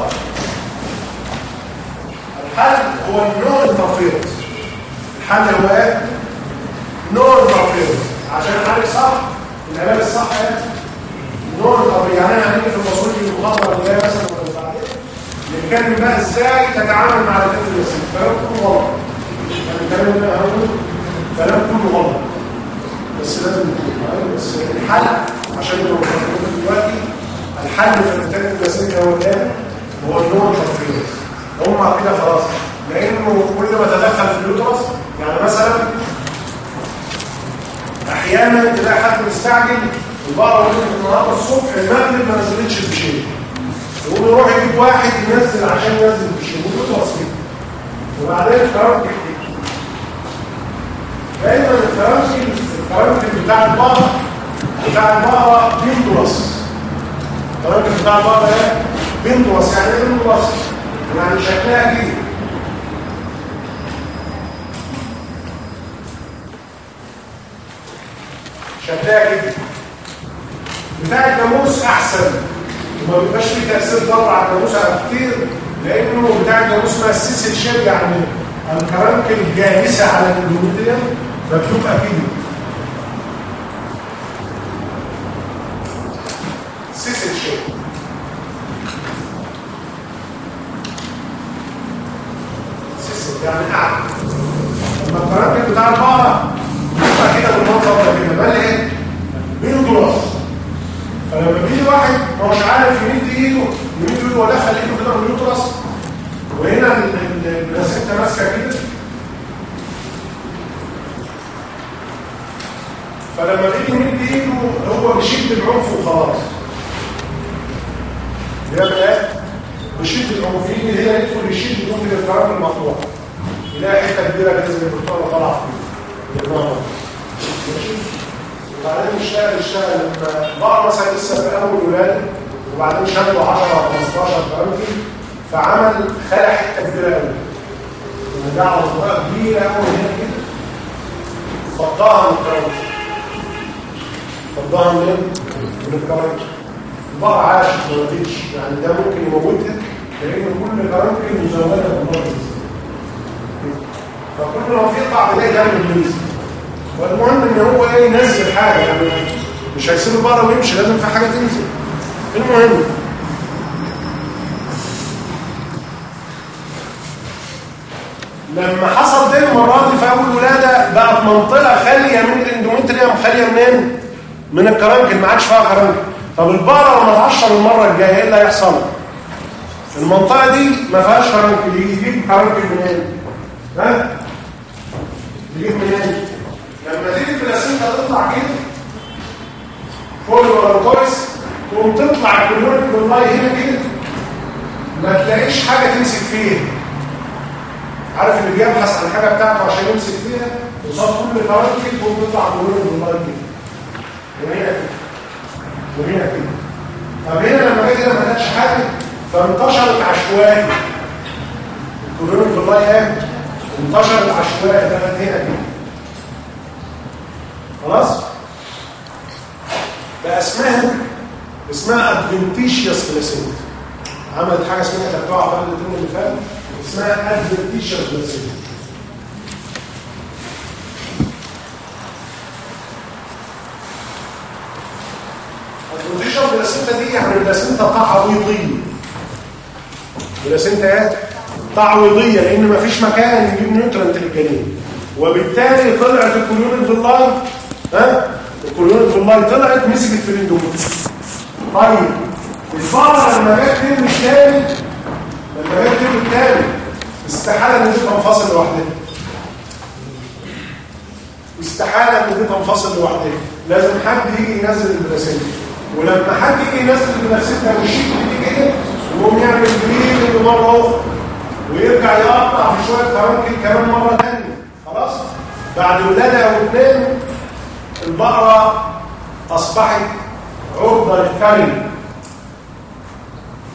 الحل هو النو انترفيرنس الحل هو ايه؟ نو انترفيرنس عشان نعالج صح العلاج الصح ايه؟ نو انترفيرنس يعني انا هنيجي في المصروف المخاطره اللي هي مثلا ولا بعدين نتكلم بقى ازاي تتعامل مع الكلام اليسير كلام كله غلط يعني الكلام اللي انا هقوله كلام كله غلط بس لازم نقول معايا بس الحل عشان لو فكرنا دلوقتي الحل في الكتاب اليسير هو ايه؟ هو النوع التفريط هم كده خلاص لانه كل ما تدخل في اليوترس يعني مثلا احيانا تلاقي حد مستعجل البقره ولدت النهارده الصبح المغرب ما نزلتش بشيء يقوم يروح يجيب واحد ينزل عشان ينزل بشيء ويخلص كده وبعدين الكرامك يحكي دايما الكرامك الكرامك بتاع البقره بتاع البقره بيندوس الكرامك بتاع البقره ايه؟ بيندوس يعني ايه بيندوس؟ يعني شكلها كده شكلها كده بتاع الجاموس احسن وما بيبقاش فيه تاثير ضر على الجاموس على كتير لانه بتاع الجاموس مؤسس الشيب يعني الكرامك الجاهزه على الاندوميتريوم فبتبقى كده سيس الشيب سيس يعني قاعد لما الكرامك بتاع البقره بيبقى كده بالمنظر ده كده بل ايه؟ بينه جراس فلما بيجي واحد ما هوش عارف يمد ايده يمد ايده ودخل ايده كده في اليوترس وهنا البلاسينتا ماسكه كده فلما بيجي يمد ايده هو بيشد العنف وخلاص يعمل ايه؟ بيشد العنف يجي هنا يدخل يشد ممكن الكرام المقطوع يلاقي حته كبيره كده زي الدكتور طالعه فيه ماشي وبعدين يشتغل يشتغل لما بعض مثلا لسه في اول ولاده وبعدين شده 10 15 كرامتي فعمل خلع حته كبيره قوي ورجع له صوره كبيره قوي هنا كده فضاها من الكرامتي فضاها منين؟ من الكرامتي البقرة عاشت ما ماتتش يعني ده ممكن يموتها لان كل كرامتي مزوده بالمرض فكل ما في قطع بلاقي دم الجنس والمهم ان هو ايه ينزل حاجه يعني مش هيسيب البقره ويمشي لازم في حاجه تنزل المهم لما حصل ده المره دي في اول ولاده بقت منطقه خاليه من الاندومتريوم خاليه منين؟ من الكرنكل ما عادش فيها كرنكل طب البقره لما تعشر المره الجايه ايه اللي هيحصل؟ المنطقه دي ما فيهاش كرنكل يجيب كرنكل منين؟ ها؟ يجيب منين؟ لما تيجي البلاسينتا تطلع كده فوق البرانكويس تقوم تطلع الكلوريك بالله هنا كده ما تلاقيش حاجه تمسك فيها عارف اللي بيبحث عن الحاجه بتاعته عشان يمسك فيها قصاد كل الكوارث كده تقوم تطلع الكلوريك بالله كده وهنا كده وهنا كده طب هنا لما جت كده ما لقتش حاجه فانتشرت عشوائي الكلوريك بالله ايه انتشرت عشوائي ده هنا كده خلاص بقى اسمها اسمها ادفنتيشيوس بلاسينتا عملت حاجه اسمها تبعها في الاثنين اللي فات اسمها ادفنتيشيوس بلاسينتا ادفنتيشيوس بلاسينتا دي يعني بلاسينتا تعويضيه بلاسينتا ايه تعويضيه لان مفيش مكان يجيب نيوترنت للجنين وبالتالي طلعت الكلورين في اللاين ها الكلورين في اللاين طلعت مسكت في الاندوميتريوم طيب الفاره لما جت ترم الثاني لما جت ترم الثاني استحاله ان دي تنفصل لوحدها استحاله ان دي تنفصل لوحدها لازم حد يجي ينزل البلاسينتا ولما حد يجي ينزل البلاسينتا ويشيل دي كده ويقوم يعمل بريد مره اخرى ويرجع يقطع في شويه كرنكل كمان مره ثانيه خلاص بعد ولاده او اثنين البقره اصبحت عرضه للكلم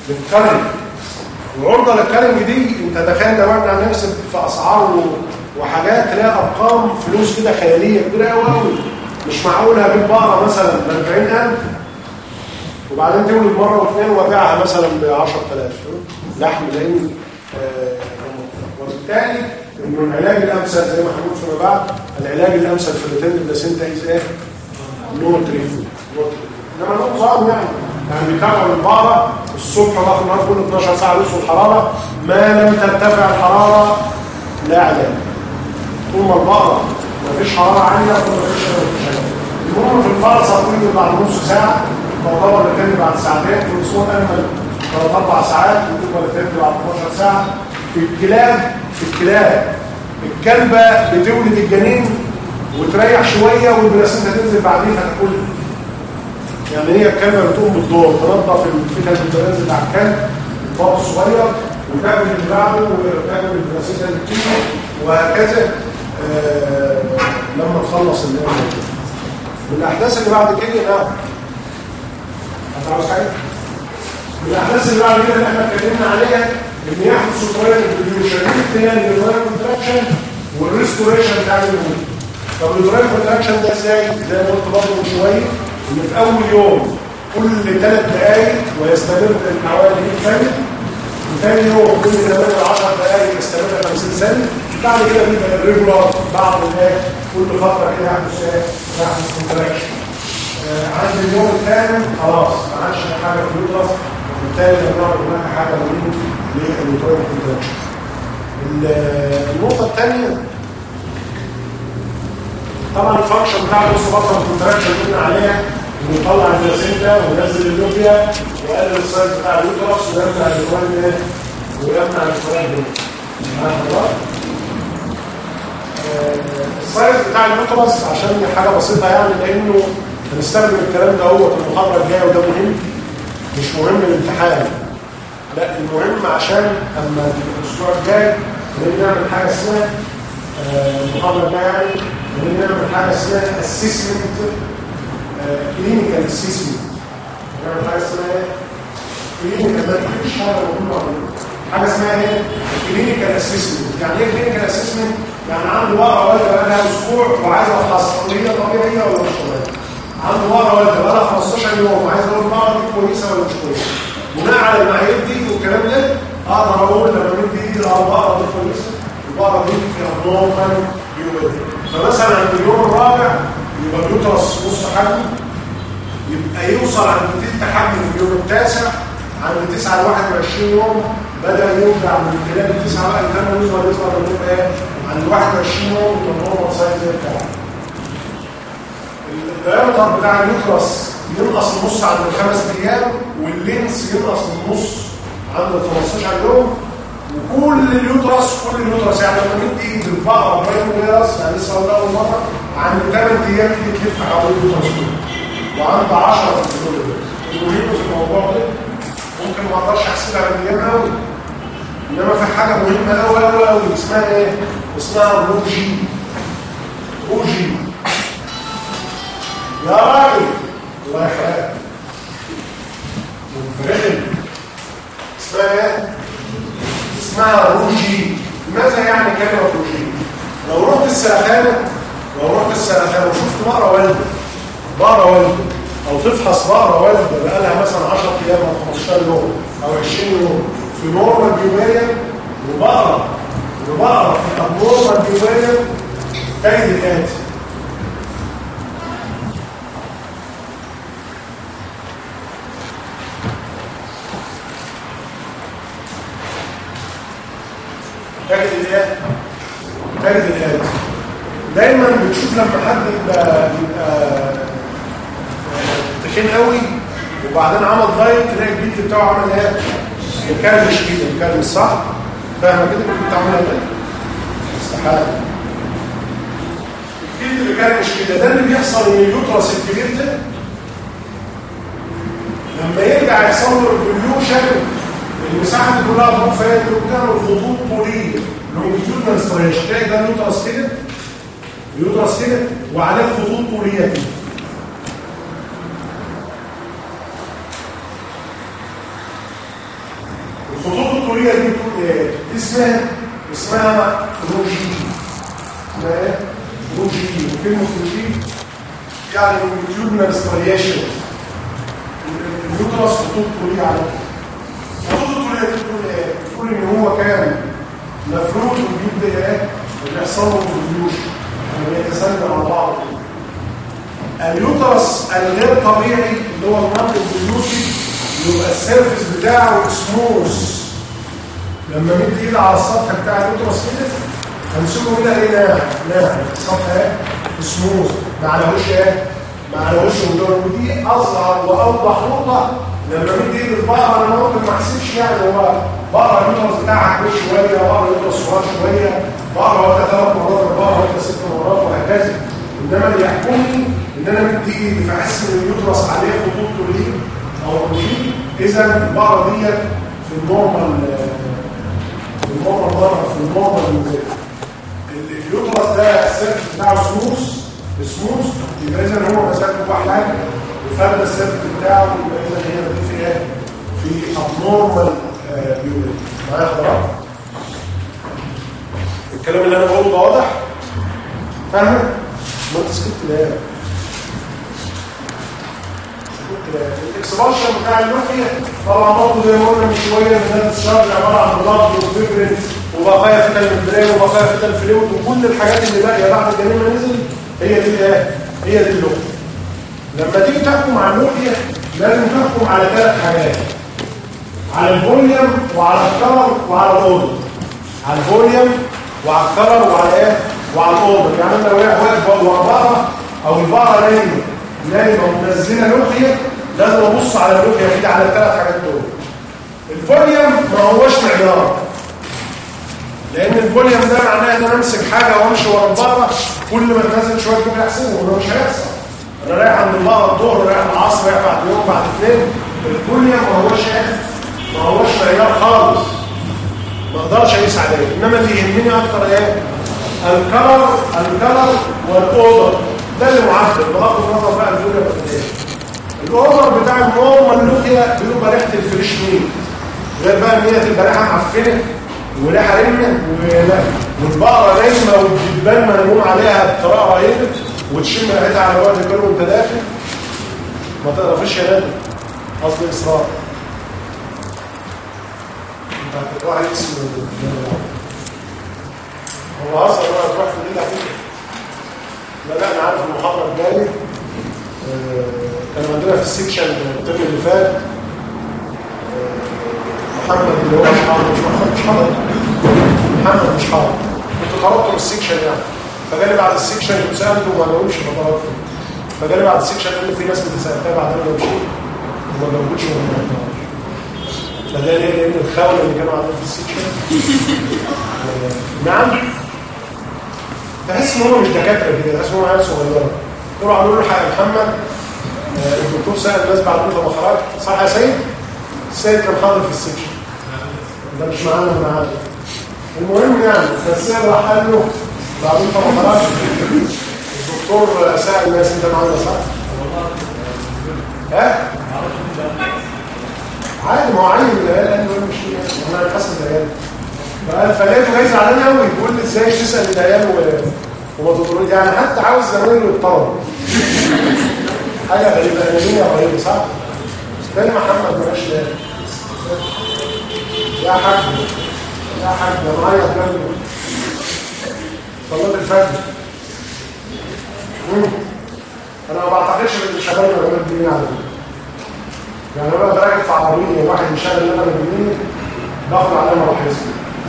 للكارنج وعرضه للكارنج دي انت تخيل لو احنا هنحسب في اسعار و- وحاجات تلاقي ارقام فلوس كده خياليه كبيره قوي قوي مش معقول اجيب بقره مثلا ب 40000 وبعدين تولد مره واثنين وابيعها مثلا ب 10000 لحم لان آه، وبالتالي انه العلاج الامثل زي ما هنقول فيما بعد العلاج الامثل في الريتين بلاسينتا از ايه؟ نو تريتمنت انما له نظام يعني يعني بيتابعوا البقره الصبح وبعد النهار كل 12 ساعه يوصل الحراره ما لم ترتفع الحراره لا علاج طول ما البقره ما فيش حراره عاليه طول ما فيش مفيش علاج المهم في الفرصه كل بعد نص ساعه تعتبر الثاني بعد ساعتين في الاسبوع اجمل ثلاث اربع ساعات وتبقى الثاني بعد 12 ساعه في الكلاب في الكلاب الكلبه بتولد الجنين وتريح شويه والبلاسينتا تنزل بعدين هتاكل يعني هي الكلمه بتقوم بالدور تنظف الفتن البراز بتاع الكلب الباب الصغير وتعمل اللي بعده وتعمل البلاسينتا اللي بتيجي وهكذا آه لما تخلص اللي هي موجودة. من الاحداث اللي بعد كده لا هتعرف حاجه من الاحداث اللي بعد كده اللي احنا اتكلمنا عليها ان يحدث سكران الفيوشن الثاني للرايت كونتراكشن والريستوريشن بتاع المود طب الرايت كونتراكشن ده ازاي زي ما قلت برضه من شويه ان في اول يوم كل ثلاث دقائق ويستمر حوالي 100 ثانيه وثاني يوم كل 8 10 دقائق يستمر 50 ثانيه بعد كده بيبقى الريجولار بعض الايه كل فتره كده يحدث ايه يحدث كونتراكشن عند اليوم الثامن خلاص ما عادش في حاجه في اليوترس وبالتالي لم يعد هناك حاجه مهمه لليوترس كونتراكشن النقطه الثانيه طبعا الفانكشن بتاع النص بطن كونتراكشن اللي قلنا عليها انه يطلع البلاسينتا وينزل اللوبيا ويقلل السايز بتاع اليوترس ويمنع الجوان ايه ويمنع الجوان هنا السايز بتاع اليوترس عشان حاجه بسيطه يعني لانه هنستخدم الكلام ده هو في المحاضره الجايه وده مهم مش مهم الامتحان لا المهم عشان اما الاسبوع الجاي نعمل حاجه اسمها آه، المحاضره الجايه يعني نعمل حاجه اسمها اسسمنت كلينيكال اسسمنت نعمل حاجه اسمها ايه؟ كلينيكال ما تجيبش حاجه مهمه حاجه اسمها ايه؟ كلينيكال اسسمنت يعني ايه كلينيكال اسسمنت؟ يعني عنده بقره والده بقى لها اسبوع وعايز افحصها هي طبيعيه ولا مش طبيعيه؟ عنده بقره والده بقى لها 15 يوم وعايز اقول البقره دي كويسه ولا مش كويسه؟ بناء على المعايير دي والكلام ده اقدر اقول لما مدي ايدي على البقره دي كويسه البقره دي فيها نورمال يولد فمثلا عند اليوم الرابع يبقى اليوترس نص حجم يبقى يوصل عند تلت حجم في اليوم التاسع عند 9 ل 21 يوم بدا يرجع من خلال التسعه بقى الدم يظهر يظهر يبقى ايه عند 21 يوم يبقى هو سايز زي بتاعه الدايمتر بتاع اليوترس ينقص النص عند الخمس ايام واللينس ينقص النص عند ال 15 يوم وكل اليوترس كل اليوترس يعني لما ندي ايد البقره برايم فيروس يعني لسه قلنا اول مره عند 8 ايام ايدي تلف حوالين اليوترس كله وعند 10 في اليوترس المهم في الموضوع ده ممكن ما اقدرش احسبها بالايام قوي انما في حاجه مهمه قوي قوي قوي اسمها ايه؟ اسمها روجي روجي يا راجل الله يحرقك منفرد اسمها ايه؟ اسمها روجي ماذا يعني كلمه روجي؟ لو رحت السلخانه لو رحت السلخانه وشفت بقره والده بقره والده او تفحص بقره والده بقى لها مثلا 10 ايام او 15 يوم او 20 يوم في نورمال بيوميا وبقره وبقره في ابنورمال بيوميا تجد الاتي تجد الايه تجد الآتي دايما بتشوف لما حد يبقى يبقى تخين قوي وبعدين عمل دايت تلاقي الجلد بتاعه عمل ايه مكرمش كده مكرمش صح فاهمه كده الجلد بتاعه عمل ايه استحاله الجلد اللي كرمش كده ده اللي بيحصل ان اليوترس الكبير ده لما يرجع يحصل له ريفوليوشن المساحه دي كلها تروح فين وبتعمل خطوط طوليه لونجيتيودنال ستريتش تلاقي ده اليوترس كده اليوترس كده وعليه خطوط طوليه كده دي اسمها اسمها روجي اسمها ايه؟ روجي وكلمة روجي يعني يوتيوبنا سترياشن اليوترس خطوط طولية على خطوط الطولية دي بتقول ايه؟ بتقول ان هو كان مفروض وبيبدا ايه؟ بيحصل له كونفيوجن يعني بيتسلل مع بعض اليوترس الغير طبيعي اللي هو المنطق البيوتي يبقى السيرفس بتاعه سموث لما مد ايد على السطح بتاع اليوترس كده هنسيبه كده ايه ناعم ناعم السطح ايه سموث ما عليهوش ايه ما عليهوش ودور ودي اظهر واوضح نقطه لما مد ايد البقره انا ممكن ما احسبش يعني هو بقره اليوترس بتاعها كبير شويه بقره اليوترس صغير شويه بقره واخده ثلاث مرات بقره واخده ست مرات وهكذا انما اللي يحكمني ان انا مد ايدي فاحس ان اليوترس عليه خطوط طوليه او روجين اذا البقره ديت في النورمال في النورمال بره في النورمال اليوترس ده السيرف بتاعه سموث سموث يبقى اذا هو مسافه واحد وفرد السيرف بتاعه يبقى اذا هي دي في ايه؟ في ابنورمال بيولوجي معايا حضرتك؟ الكلام اللي انا بقوله ده واضح؟ فاهم؟ ما انت سكت ليه؟ الاكسبانشن بتاع اللوحيه طبعا برضه زي ما قلنا من شويه ان ده الشارج عباره عن بلاد وفيبرين وبقايا فتن البرين وبقايا فتن الفلويد وكل الحاجات اللي باقيه بعد الجريمه نزل هي دي الايه؟ هي دي اللوحيه لما تيجي تحكم على اللوحيه لازم تحكم على ثلاث حاجات على الفوليوم وعلى الكلر وعلى الاوردر على الفوليوم وعلى الكلر وعلى ايه؟ وعلى الاوردر يعني انت لو واقف ورا او البقره نايمه نايمه ومنزله لوحيه لازم ابص على اللوحيه كده على الثلاث حاجات دول الفوليوم ما هوش معيار لان الفوليوم ده معناه ان انا امسك حاجه وامشي ورا البقره كل ما تنزل شويه كده احسبه وده مش هيحصل انا رايح عند البقره الظهر رايح العصر رايح بعد يوم بعد اثنين الفوليوم ما هوش ما هوش معيار خالص ما اقدرش اقيس عليه انما اللي يهمني اكتر ايه الكلر الكلر والاوردر ده اللي معدل بغض النظر بقى الفوليوم قد ايه الاوردر بتاع النورمال لوكيا بيبقى ريحه الفريش ميت غير بقى ان هي تبقى ريحه معفنه وريحه رمه والبقره نايمه والجبال منمون عليها بطريقه رهيبه وتشم ريحتها على بعد الكل وانت داخل ما تعرفش يا نادر قصدي اصرار انت هتروح اسم هو اصلا بقى تروح في الليل عليك لا لا انا عارف المحاضره الجايه كان عندنا في السكشن الترم اللي فات محمد اللي هو مش حاضر مش محمد مش حاضر محمد مش حاضر كنت طلبته من السكشن يعني فجالي بعد السكشن كنت سالته وما جاوبش فطلبته فجالي بعد السكشن قال لي في ناس بتسالتها بعد ما مشيت وما جاوبتش وما جاوبتهاش فده ليه لان الخونه اللي كانوا عاملين في السكشن نعم تحس ان هم مش دكاتره كده تحس ان هم عيال صغيره يروحوا قالوا له الحق يا محمد الدكتور سأل الناس بعد ما خرج صح يا سيد؟ السيد كان حاضر في السكشن ده مش معانا من معانا المهم يعني فالسيد راح قال له بعد ما خرج الدكتور سأل الناس انت معانا صح؟ ها؟ عادي ما هو عادي من العيال قال له مش انا حسن العيال فقال فلقيته جاي زعلان قوي بيقول لي ازاي تسال العيال وما تضربش يعني حتى عاوز زمايله يتطلب حاجة غريبة أنانية رهيبة صح؟ فين محمد ملاش لا يا حاج يا حاج يا معايا جنبه صلاة الفجر أنا ما بعتقدش إن الشباب العمال دي يعني يعني أنا براكب في عربية واحد مشغل اللي أنا من باخد عليه ملاحظة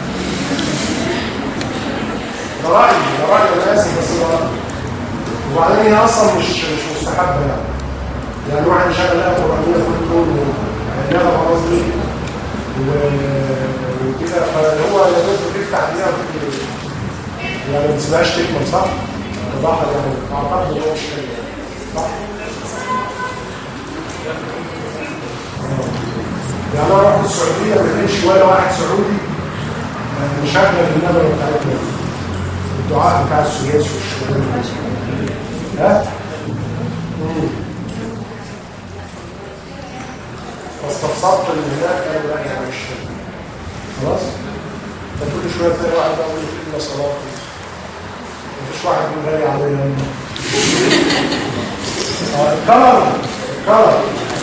ده رأيي ده رأيي أنا آسف بس ده رأيي وبعدين هي اصلا مش مش مستحبه يعني يعني واحد شغال لها قرانيه كل يوم وعناها خلاص دي وكده فهو لازم تفتح عليها يعني ما تسيبهاش تكمل صح؟ البحر يعني اعتقد ان هو مش كده صح؟ يعني انا رحت السعوديه ما كانش ولا واحد سعودي مشغل النبره بتاعتنا الدعاء بتاع السياس والشغل ها؟ فاستفسرت اللي هناك قالوا لا يعني مش خلاص شويه تلاقي واحد بقى يقول لك الا صلاه مفيش واحد بيغالي عليا اه الكلر الكلر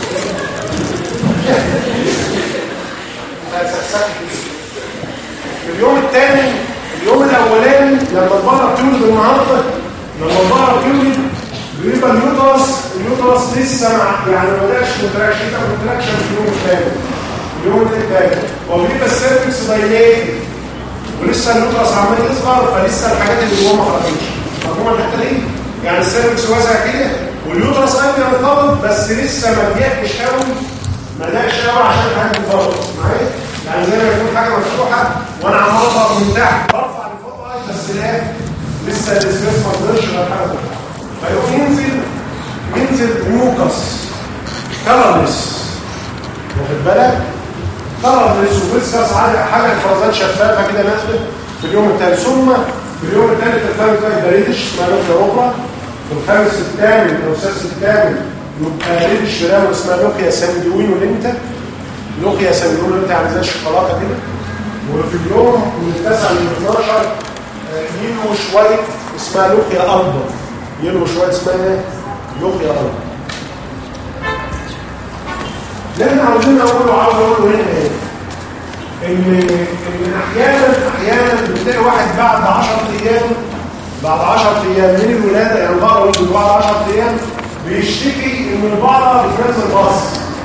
في اليوم الثاني اليوم الاولاني لما البقره بتولد النهارده لما البقره بتولد بيبقى اليوترس اليوترس لسه مع يعني ما بداش كونتراكشن ده كونتراكشن في اليوم الثاني اليوم الثاني وبيبقى السيرفكس دايليتد ولسه اليوترس عمال يصغر فلسه الحاجات اللي جوه ما خرجتش مفهوم الحته دي يعني السيرفكس واسع كده واليوترس قايم يرتبط بس لسه ما ضيقش قوي ما ضيقش قوي عشان حاجه تتفرج معايا يعني زي ما يكون حاجه مفتوحه وانا عمال اضغط من تحت برفع لفوق آه، بس لا لسه الاسبيس ما قدرش غير حاجه تطلع فيقوم ينزل ينزل ميوكس كلرلس واخد بالك كلرلس وفيسكس حاجه حاجه افرازات شفافه كده نازله في اليوم الثالث ثم في اليوم الثالث الخامس بقى يبقى ريدش اسمها لوكيا اوبرا في الخامس الثامن او السادس الثامن يبقى ريدش براون اسمها لوكيا ساندوين ولينتا لوكيا ساندوين ولينتا يعني زي الشوكولاته كده وفي اليوم من التاسع لل 12 آه، يلو شويه اسمها لوكيا اربع يلو شويه اسمها ايه؟ لوكيا اربع اللي احنا عاوزين نقوله عاوز اقوله هنا ايه؟ ان ان احيانا احيانا بتلاقي واحد بعد 10 ايام بعد 10 ايام من الولاده يعني البقره ولدت بعد 10 ايام بيشتكي ان البقره بتنزل باص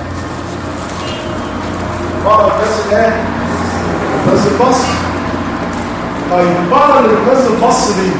البقره بتنزل ايه؟ بتنزل باص طيب البقره اللي بتنزل باص دي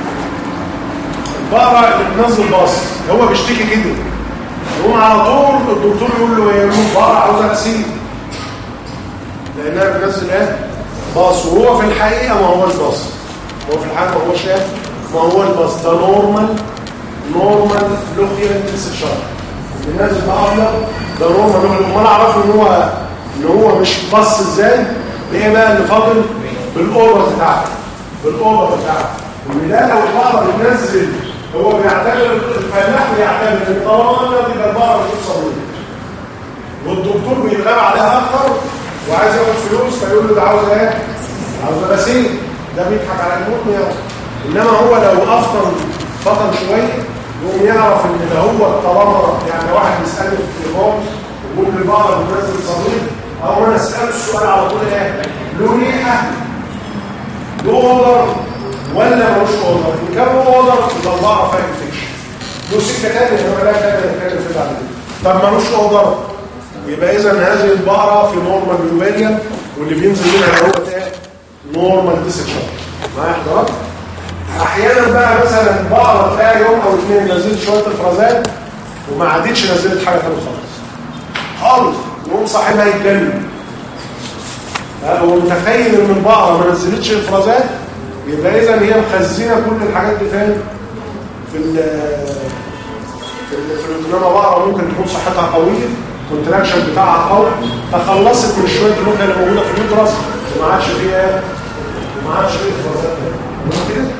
البقره اللي بتنزل باص هو بيشتكي كده يقوم على طول الدكتور يقول له ايه؟ البقره عاوزه غسيل لانها بتنزل ايه باص وهو في الحقيقه ما هوش باص هو في الحقيقه ما هوش ايه ما هوش باص ده نورمال نورمال لوكيا انسشار اللي نازل ده ابيض ده نورمال لوكيا امال اعرفه ان هو ان هو مش باص ازاي ايه بقى اللي فاضل بالاوضه بتاعته بالاوضه بتاعته وان ده لو البقره بتنزل هو بيعتبر الفلاح بيعتبر ان طالما دي البقره بتوصل والدكتور بيتغاب عليها اكتر وعايز ياخد فلوس فيقول له ده عاوز ايه عاوز غسيل ده بيضحك على الموت يعني انما هو لو افطن فطن شويه يقوم يعرف ان ده هو طالما يعني واحد بيسالني في التليفون ويقول لي بقى بنزل صديق او انا اساله السؤال على طول ايه له ريحه له اوردر ولا ملوش اوردر ان كان له اوردر يبقى البقره فيها انفكشن له سكه ثانيه انما لا ثانيه نتكلم فيها بعد كده طب ملوش اوردر يبقى اذا هذه البقره في نورمال بيواليا واللي بينزل منها هو ايه نورمال ديسكشن معايا حضرتك احيانا بقى مثلا بقره تلاقي يوم او اثنين نزلت شويه افرازات وما عادتش نزلت حاجه ثانيه خالص خالص يقوم صاحبها يتجنن هو متخيل ان البقره ما نزلتش افرازات يبقى اذا هي مخزنه كل الحاجات دي فين في ال في ال- في ال- انما بقره ممكن تكون صحتها قويه الكونتراكشن بتاعها قوي تخلصت من شويه اللوكه اللي موجوده في اليوترس وما عادش فيها وما عادش فيها افرازات تمام كده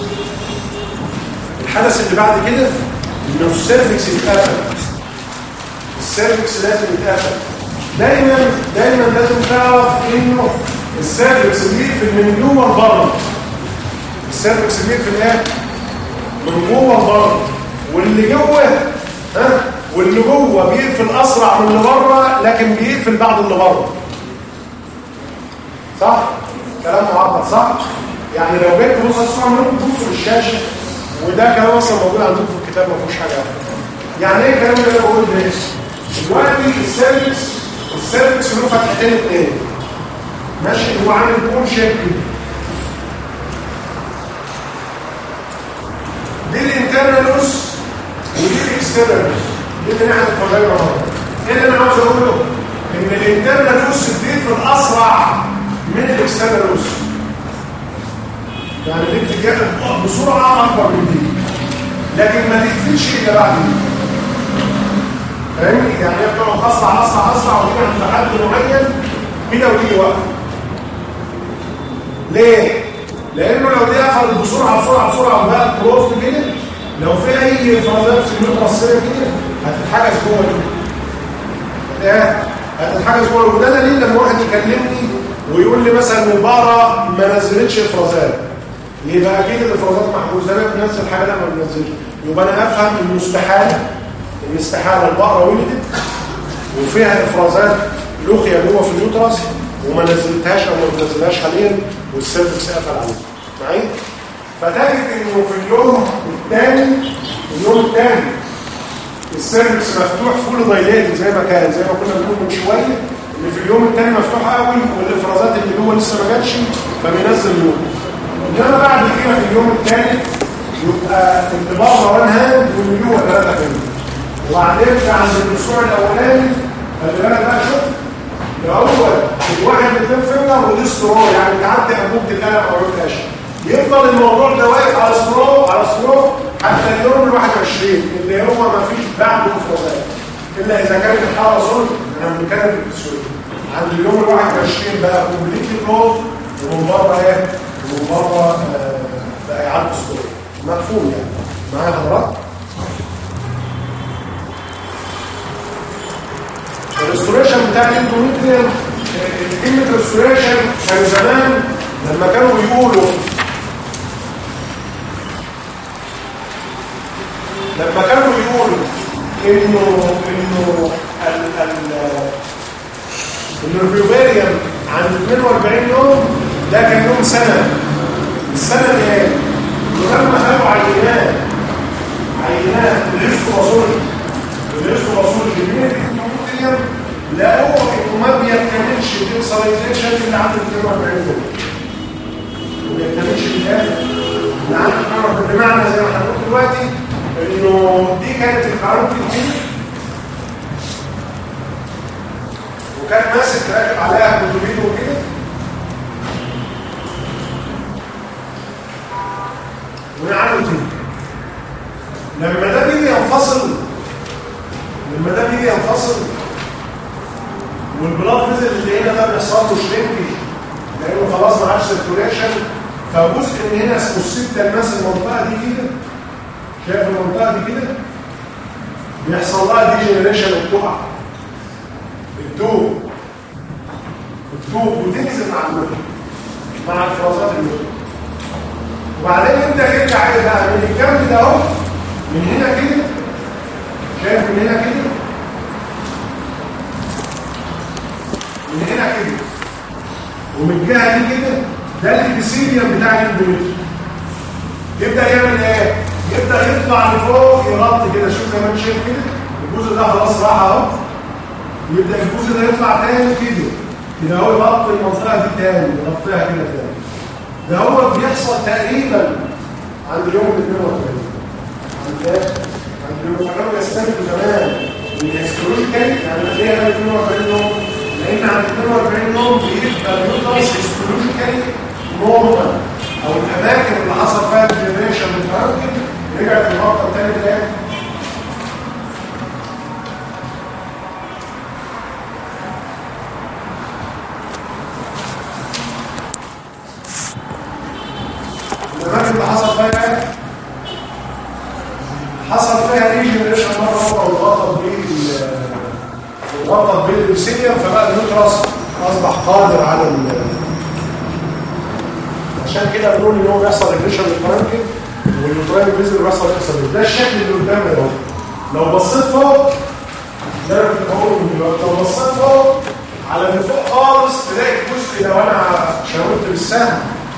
الحدث اللي بعد كده انه السيرفكس يتقفل السيرفكس لازم يتقفل دايما دايما لازم تعرف انه السيرفكس بيقفل من جوه لبره السيرفكس بيقفل ايه من جوه لبره واللي جوه ها واللي جوه بيقفل اسرع من اللي بره لكن بيقفل بعد اللي بره صح كلام معبر صح يعني لو جيت تبص اسمع منكم تبصوا للشاشه وده كلام اصلا موجود عندكم في الكتاب ما فيهوش حاجه يعني ايه الكلام اللي انا بقوله ده دلوقتي السيرفكس السيرفكس له فتحتين اثنين ماشي هو عامل كون شيب كده دي الانترنال اس ودي الاكسترنال دي اللي ناحيه الفجاير اهو ايه اللي انا عاوز اقوله ان الانترنال اس بتقفل اسرع من الاكسترنال اس يعني دي بتتجاهل بسرعه اكبر من دي لكن ما تقفلش الا بعد دي فاهمني يعني هي بتقعد اسرع اسرع اسرع وتيجي عند حد معين كده وتيجي واقفه ليه لانه لو دي قفلت بسرعه بسرعه بسرعه وبقى كلوز كده لو في اي افرازات في المترسيه كده هتتحجز جوه كده ايه هتتحجز جوه وده دليل لما واحد يكلمني ويقول لي مثلا ان البقره ما نزلتش افرازات يبقى اكيد الافرازات محجوزه انا بنزل حاجه لا ما بنزلش يبقى انا افهم ان استحاله ان استحاله البقره ولدت وفيها افرازات لوخيا جوه في اليوترس وما نزلتهاش او ما بنزلهاش حاليا والسيرفكس قفل عليها معايا فتجد انه في اليوم الثاني اليوم الثاني السيرفكس مفتوح فول دايليت زي ما كان زي ما كنا بنقول من شويه ان في اليوم الثاني مفتوح قوي والافرازات اللي جوه لسه ما جاتش فبينزل يوم انما بعد كده في اليوم الثاني يبقى انطباق وان هاند والمليون ثلاثه كمان وبعدين عند الاسبوع الاولاني خلي بالك بقى شوف الاول الواحد اثنين فينجر ودي سترو يعني تعدي انبوبه القلم او القش يفضل الموضوع ده واقف على سترو على سترو حتى اليوم ال 21 اللي هو ما فيش بعده مفردات الا اذا كانت الحاله ظلم احنا بنتكلم في التسويق عند اليوم ال 21 بقى كومبليت كلوز ومن بره ايه؟ ومن بره آه، بقى يعدي سترو مفهوم يعني معايا حضرتك؟ الريستوريشن بتاع الاندوميتريوم كلمه ريستوريشن كان زمان لما كانوا بيقولوا لما كانوا بيقولوا انه انه ال ال ان الريوبيريوم عند 42 يوم ده كان يوم سنه السنه دي ايه؟ ولما خدوا عينات عينات للريستوراسولوجي الريستوراسولوجي من الكمبيوتر لقوا انه ما بيكتملش الانسلايزيشن اللي عند 42 يوم ما بيكتملش الاخر اللي عند 42 بمعنى زي ما احنا بنقول دلوقتي انه دي كانت الكاروتيد دي وكان ماسك راكب عليها كوتوبيد وكده ونعمل كده لما ده بيجي ينفصل لما ده بيجي ينفصل والبلاد فيزل اللي هنا ده بيحصل له شرينكي لانه خلاص ما عادش سيركوليشن فجزء من هنا اسمه السته الماس المنطقه دي كده شايف المنطقه دي كده بيحصل لها دي جنريشن وتقع الدوب الدوب وتنزل مع المخ مع الفرازات المخ وبعدين انت يرجع ايه بقى من الجنب ده اهو من هنا كده شايف من هنا كده من هنا كده ومن الجهه دي كده ده الابيثيليوم بتاع الاندوميتريوم يبدا يعمل ايه يبدا يطلع لفوق يغطي كده شوف زي ما انت شايف كده الجزء ده خلاص راح اهو يبدا الجزء ده يطلع تاني كده كده هو يغطي المنطقه دي تاني يغطيها كده تاني ده هو بيحصل تقريبا عند اليوم ال 42 عند ايه؟ عند اليوم كانوا يستندوا زمان الهيستولوجيكال يعني هتلاقيها عند 42 يوم لان عند 42 يوم بيبقى اليوترس هيستولوجيكالي نورمال او الاماكن اللي حصل فيها الجنريشن متراكم رجعت النقطه الثانيه تاني الاماكن اللي حصل فيها ايه؟ حصل فيها ريجنريشن مره اخرى وغطت بيه وغطت بيه الابسيليوم فبقى اليوترس اصبح قادر على ال عشان كده بنقول ان هو بيحصل ريجريشن للفرنكل واليوتراين فيزل بيحصل اكسل ده الشكل اللي قدامنا ده لو بصيت فوق ده انا كنت بقول دلوقتي لو بصيت فوق على اللي فوق خالص تلاقي الجزء لو انا شاورت بالسهم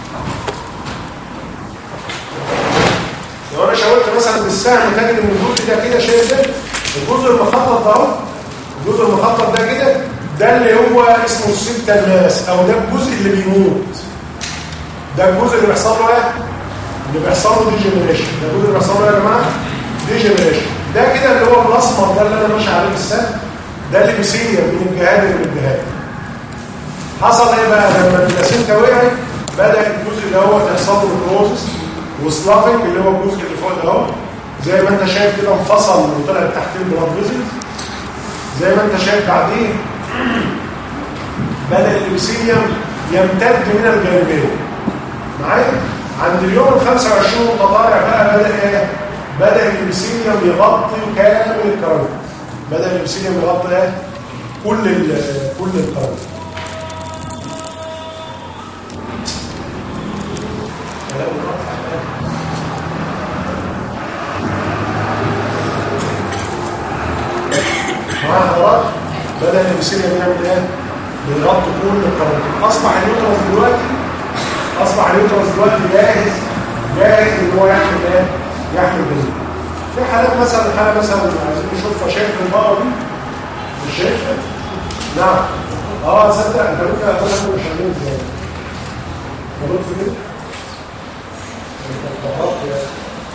لو انا شاورت مثلا بالسهم تجد ان الجزء ده كده شايف ده الجزء المخطط ده اهو الجزء المخطط ده كده ده اللي هو اسمه السبتة الناس او ده الجزء اللي بيموت ده الجزء اللي بيحصل له ايه اللي بيحصل له ديجنريشن ده الجزء اللي بيحصل له يا جماعه ديجنريشن ده كده اللي هو الاسمر ده اللي انا ماشي عليه السهم ده اللي بيسير من الجهاد للجهاد حصل ايه بقى لما البلاسينتا وقعت بدا الجزء اللي هو تحصل له كروزس وسلافينج اللي هو الجزء اللي فوق ده اهو زي ما انت شايف كده انفصل وطلع تحتيه بلاد فيزلز زي ما انت شايف بعدين بدا الابيثيليوم يمتد من الجانبين معايا عند اليوم ال 25 متطالع بقى بدا ايه بدا الابيثيليوم يغطي كامل الكروت بدا الابيثيليوم يغطي ايه كل ال كل الكروت معايا حضرتك بدا الابسيليا بيعمل ايه؟ بيغطي كل القناه اصبح اليوترس دلوقتي اصبح اليوترس دلوقتي جاهز جاهز ان هو يحمل ايه؟ يحمل بنزين في حالات مثلا حاله مثلا عايزين نشوفها شايف البقره دي مش شايفها؟ نعم اه صدق انت ممكن هتقول لك مش عاملين ازاي غلط في كده؟ انت اتطرقت يا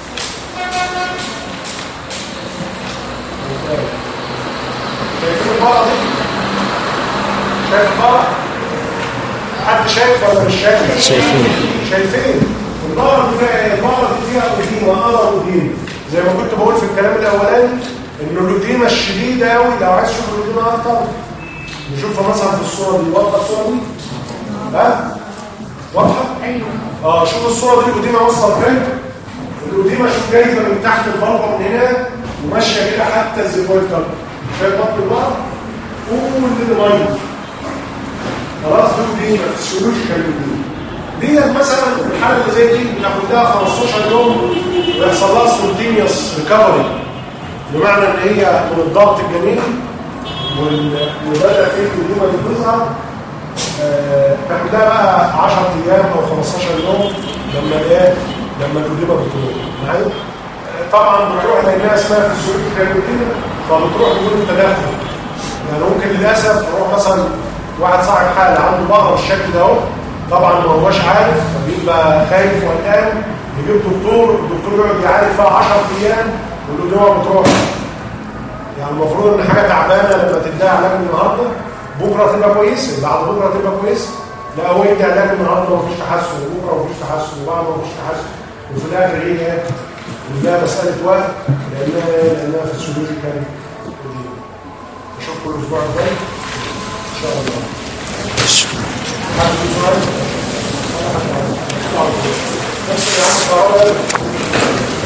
شايفين البقره دي؟ شايف البقره؟ حد شايف ولا مش شايف؟ شايفين. شايفين البقره دي فيها ايه؟ البقره دي فيها اوديمه ارى اوديمه زي ما كنت بقول في الكلام الاولاني ان الاوديمه الشديده قوي لو عايز تشوف الاوديمه اكتر نشوفها مثلا في الصوره دي واضحه الصوره دي؟ ها؟ واضحه؟ ايوه اه شوف الصوره دي القديمه واصله فين القديمه شوف جايبه من تحت البلطه من هنا وماشيه كده حتى الزيبويتر شايف بطن البقر كل ده ميه خلاص دي قديمه فيسيولوجيكال قديمه ديت مثلا الحاله اللي زي دي بناخد لها 15 يوم ويحصل لها سبونتينيوس ريكفري بمعنى ان هي من الضغط الجنيني وال- وبدا في القديمه دي تظهر آه، تاخدها بقى 10 ايام او 15 يوم لما ايه لما القديمه بتروح معايا آه، طبعا بتروح لانها اسمها في السلوك الكلمتين فبتروح بدون تدخل يعني ممكن للاسف تروح مثلا واحد صاحب حاله عنده بقره بالشكل ده اهو طبعا ما هوش عارف فبيبقى خايف وقلقان يجيب دكتور الدكتور يقعد يعالج فيها 10 ايام والقديمه بتروح يعني المفروض ان حاجه تعبانه لما تديها علاج النهارده بكره تبقى كويسه بعد بكره تبقى كويسه لا هو يدي علاج النهارده مفيش تحسن وبكره مفيش تحسن وبعد مفيش تحسن وفي الاخر هي ايه؟ كلها مساله وقت لانها لانها فيسيولوجيكال اشوفكم الاسبوع الجاي ان شاء الله حد في سؤال؟ ولا حد عايز؟ نفس اللي عمل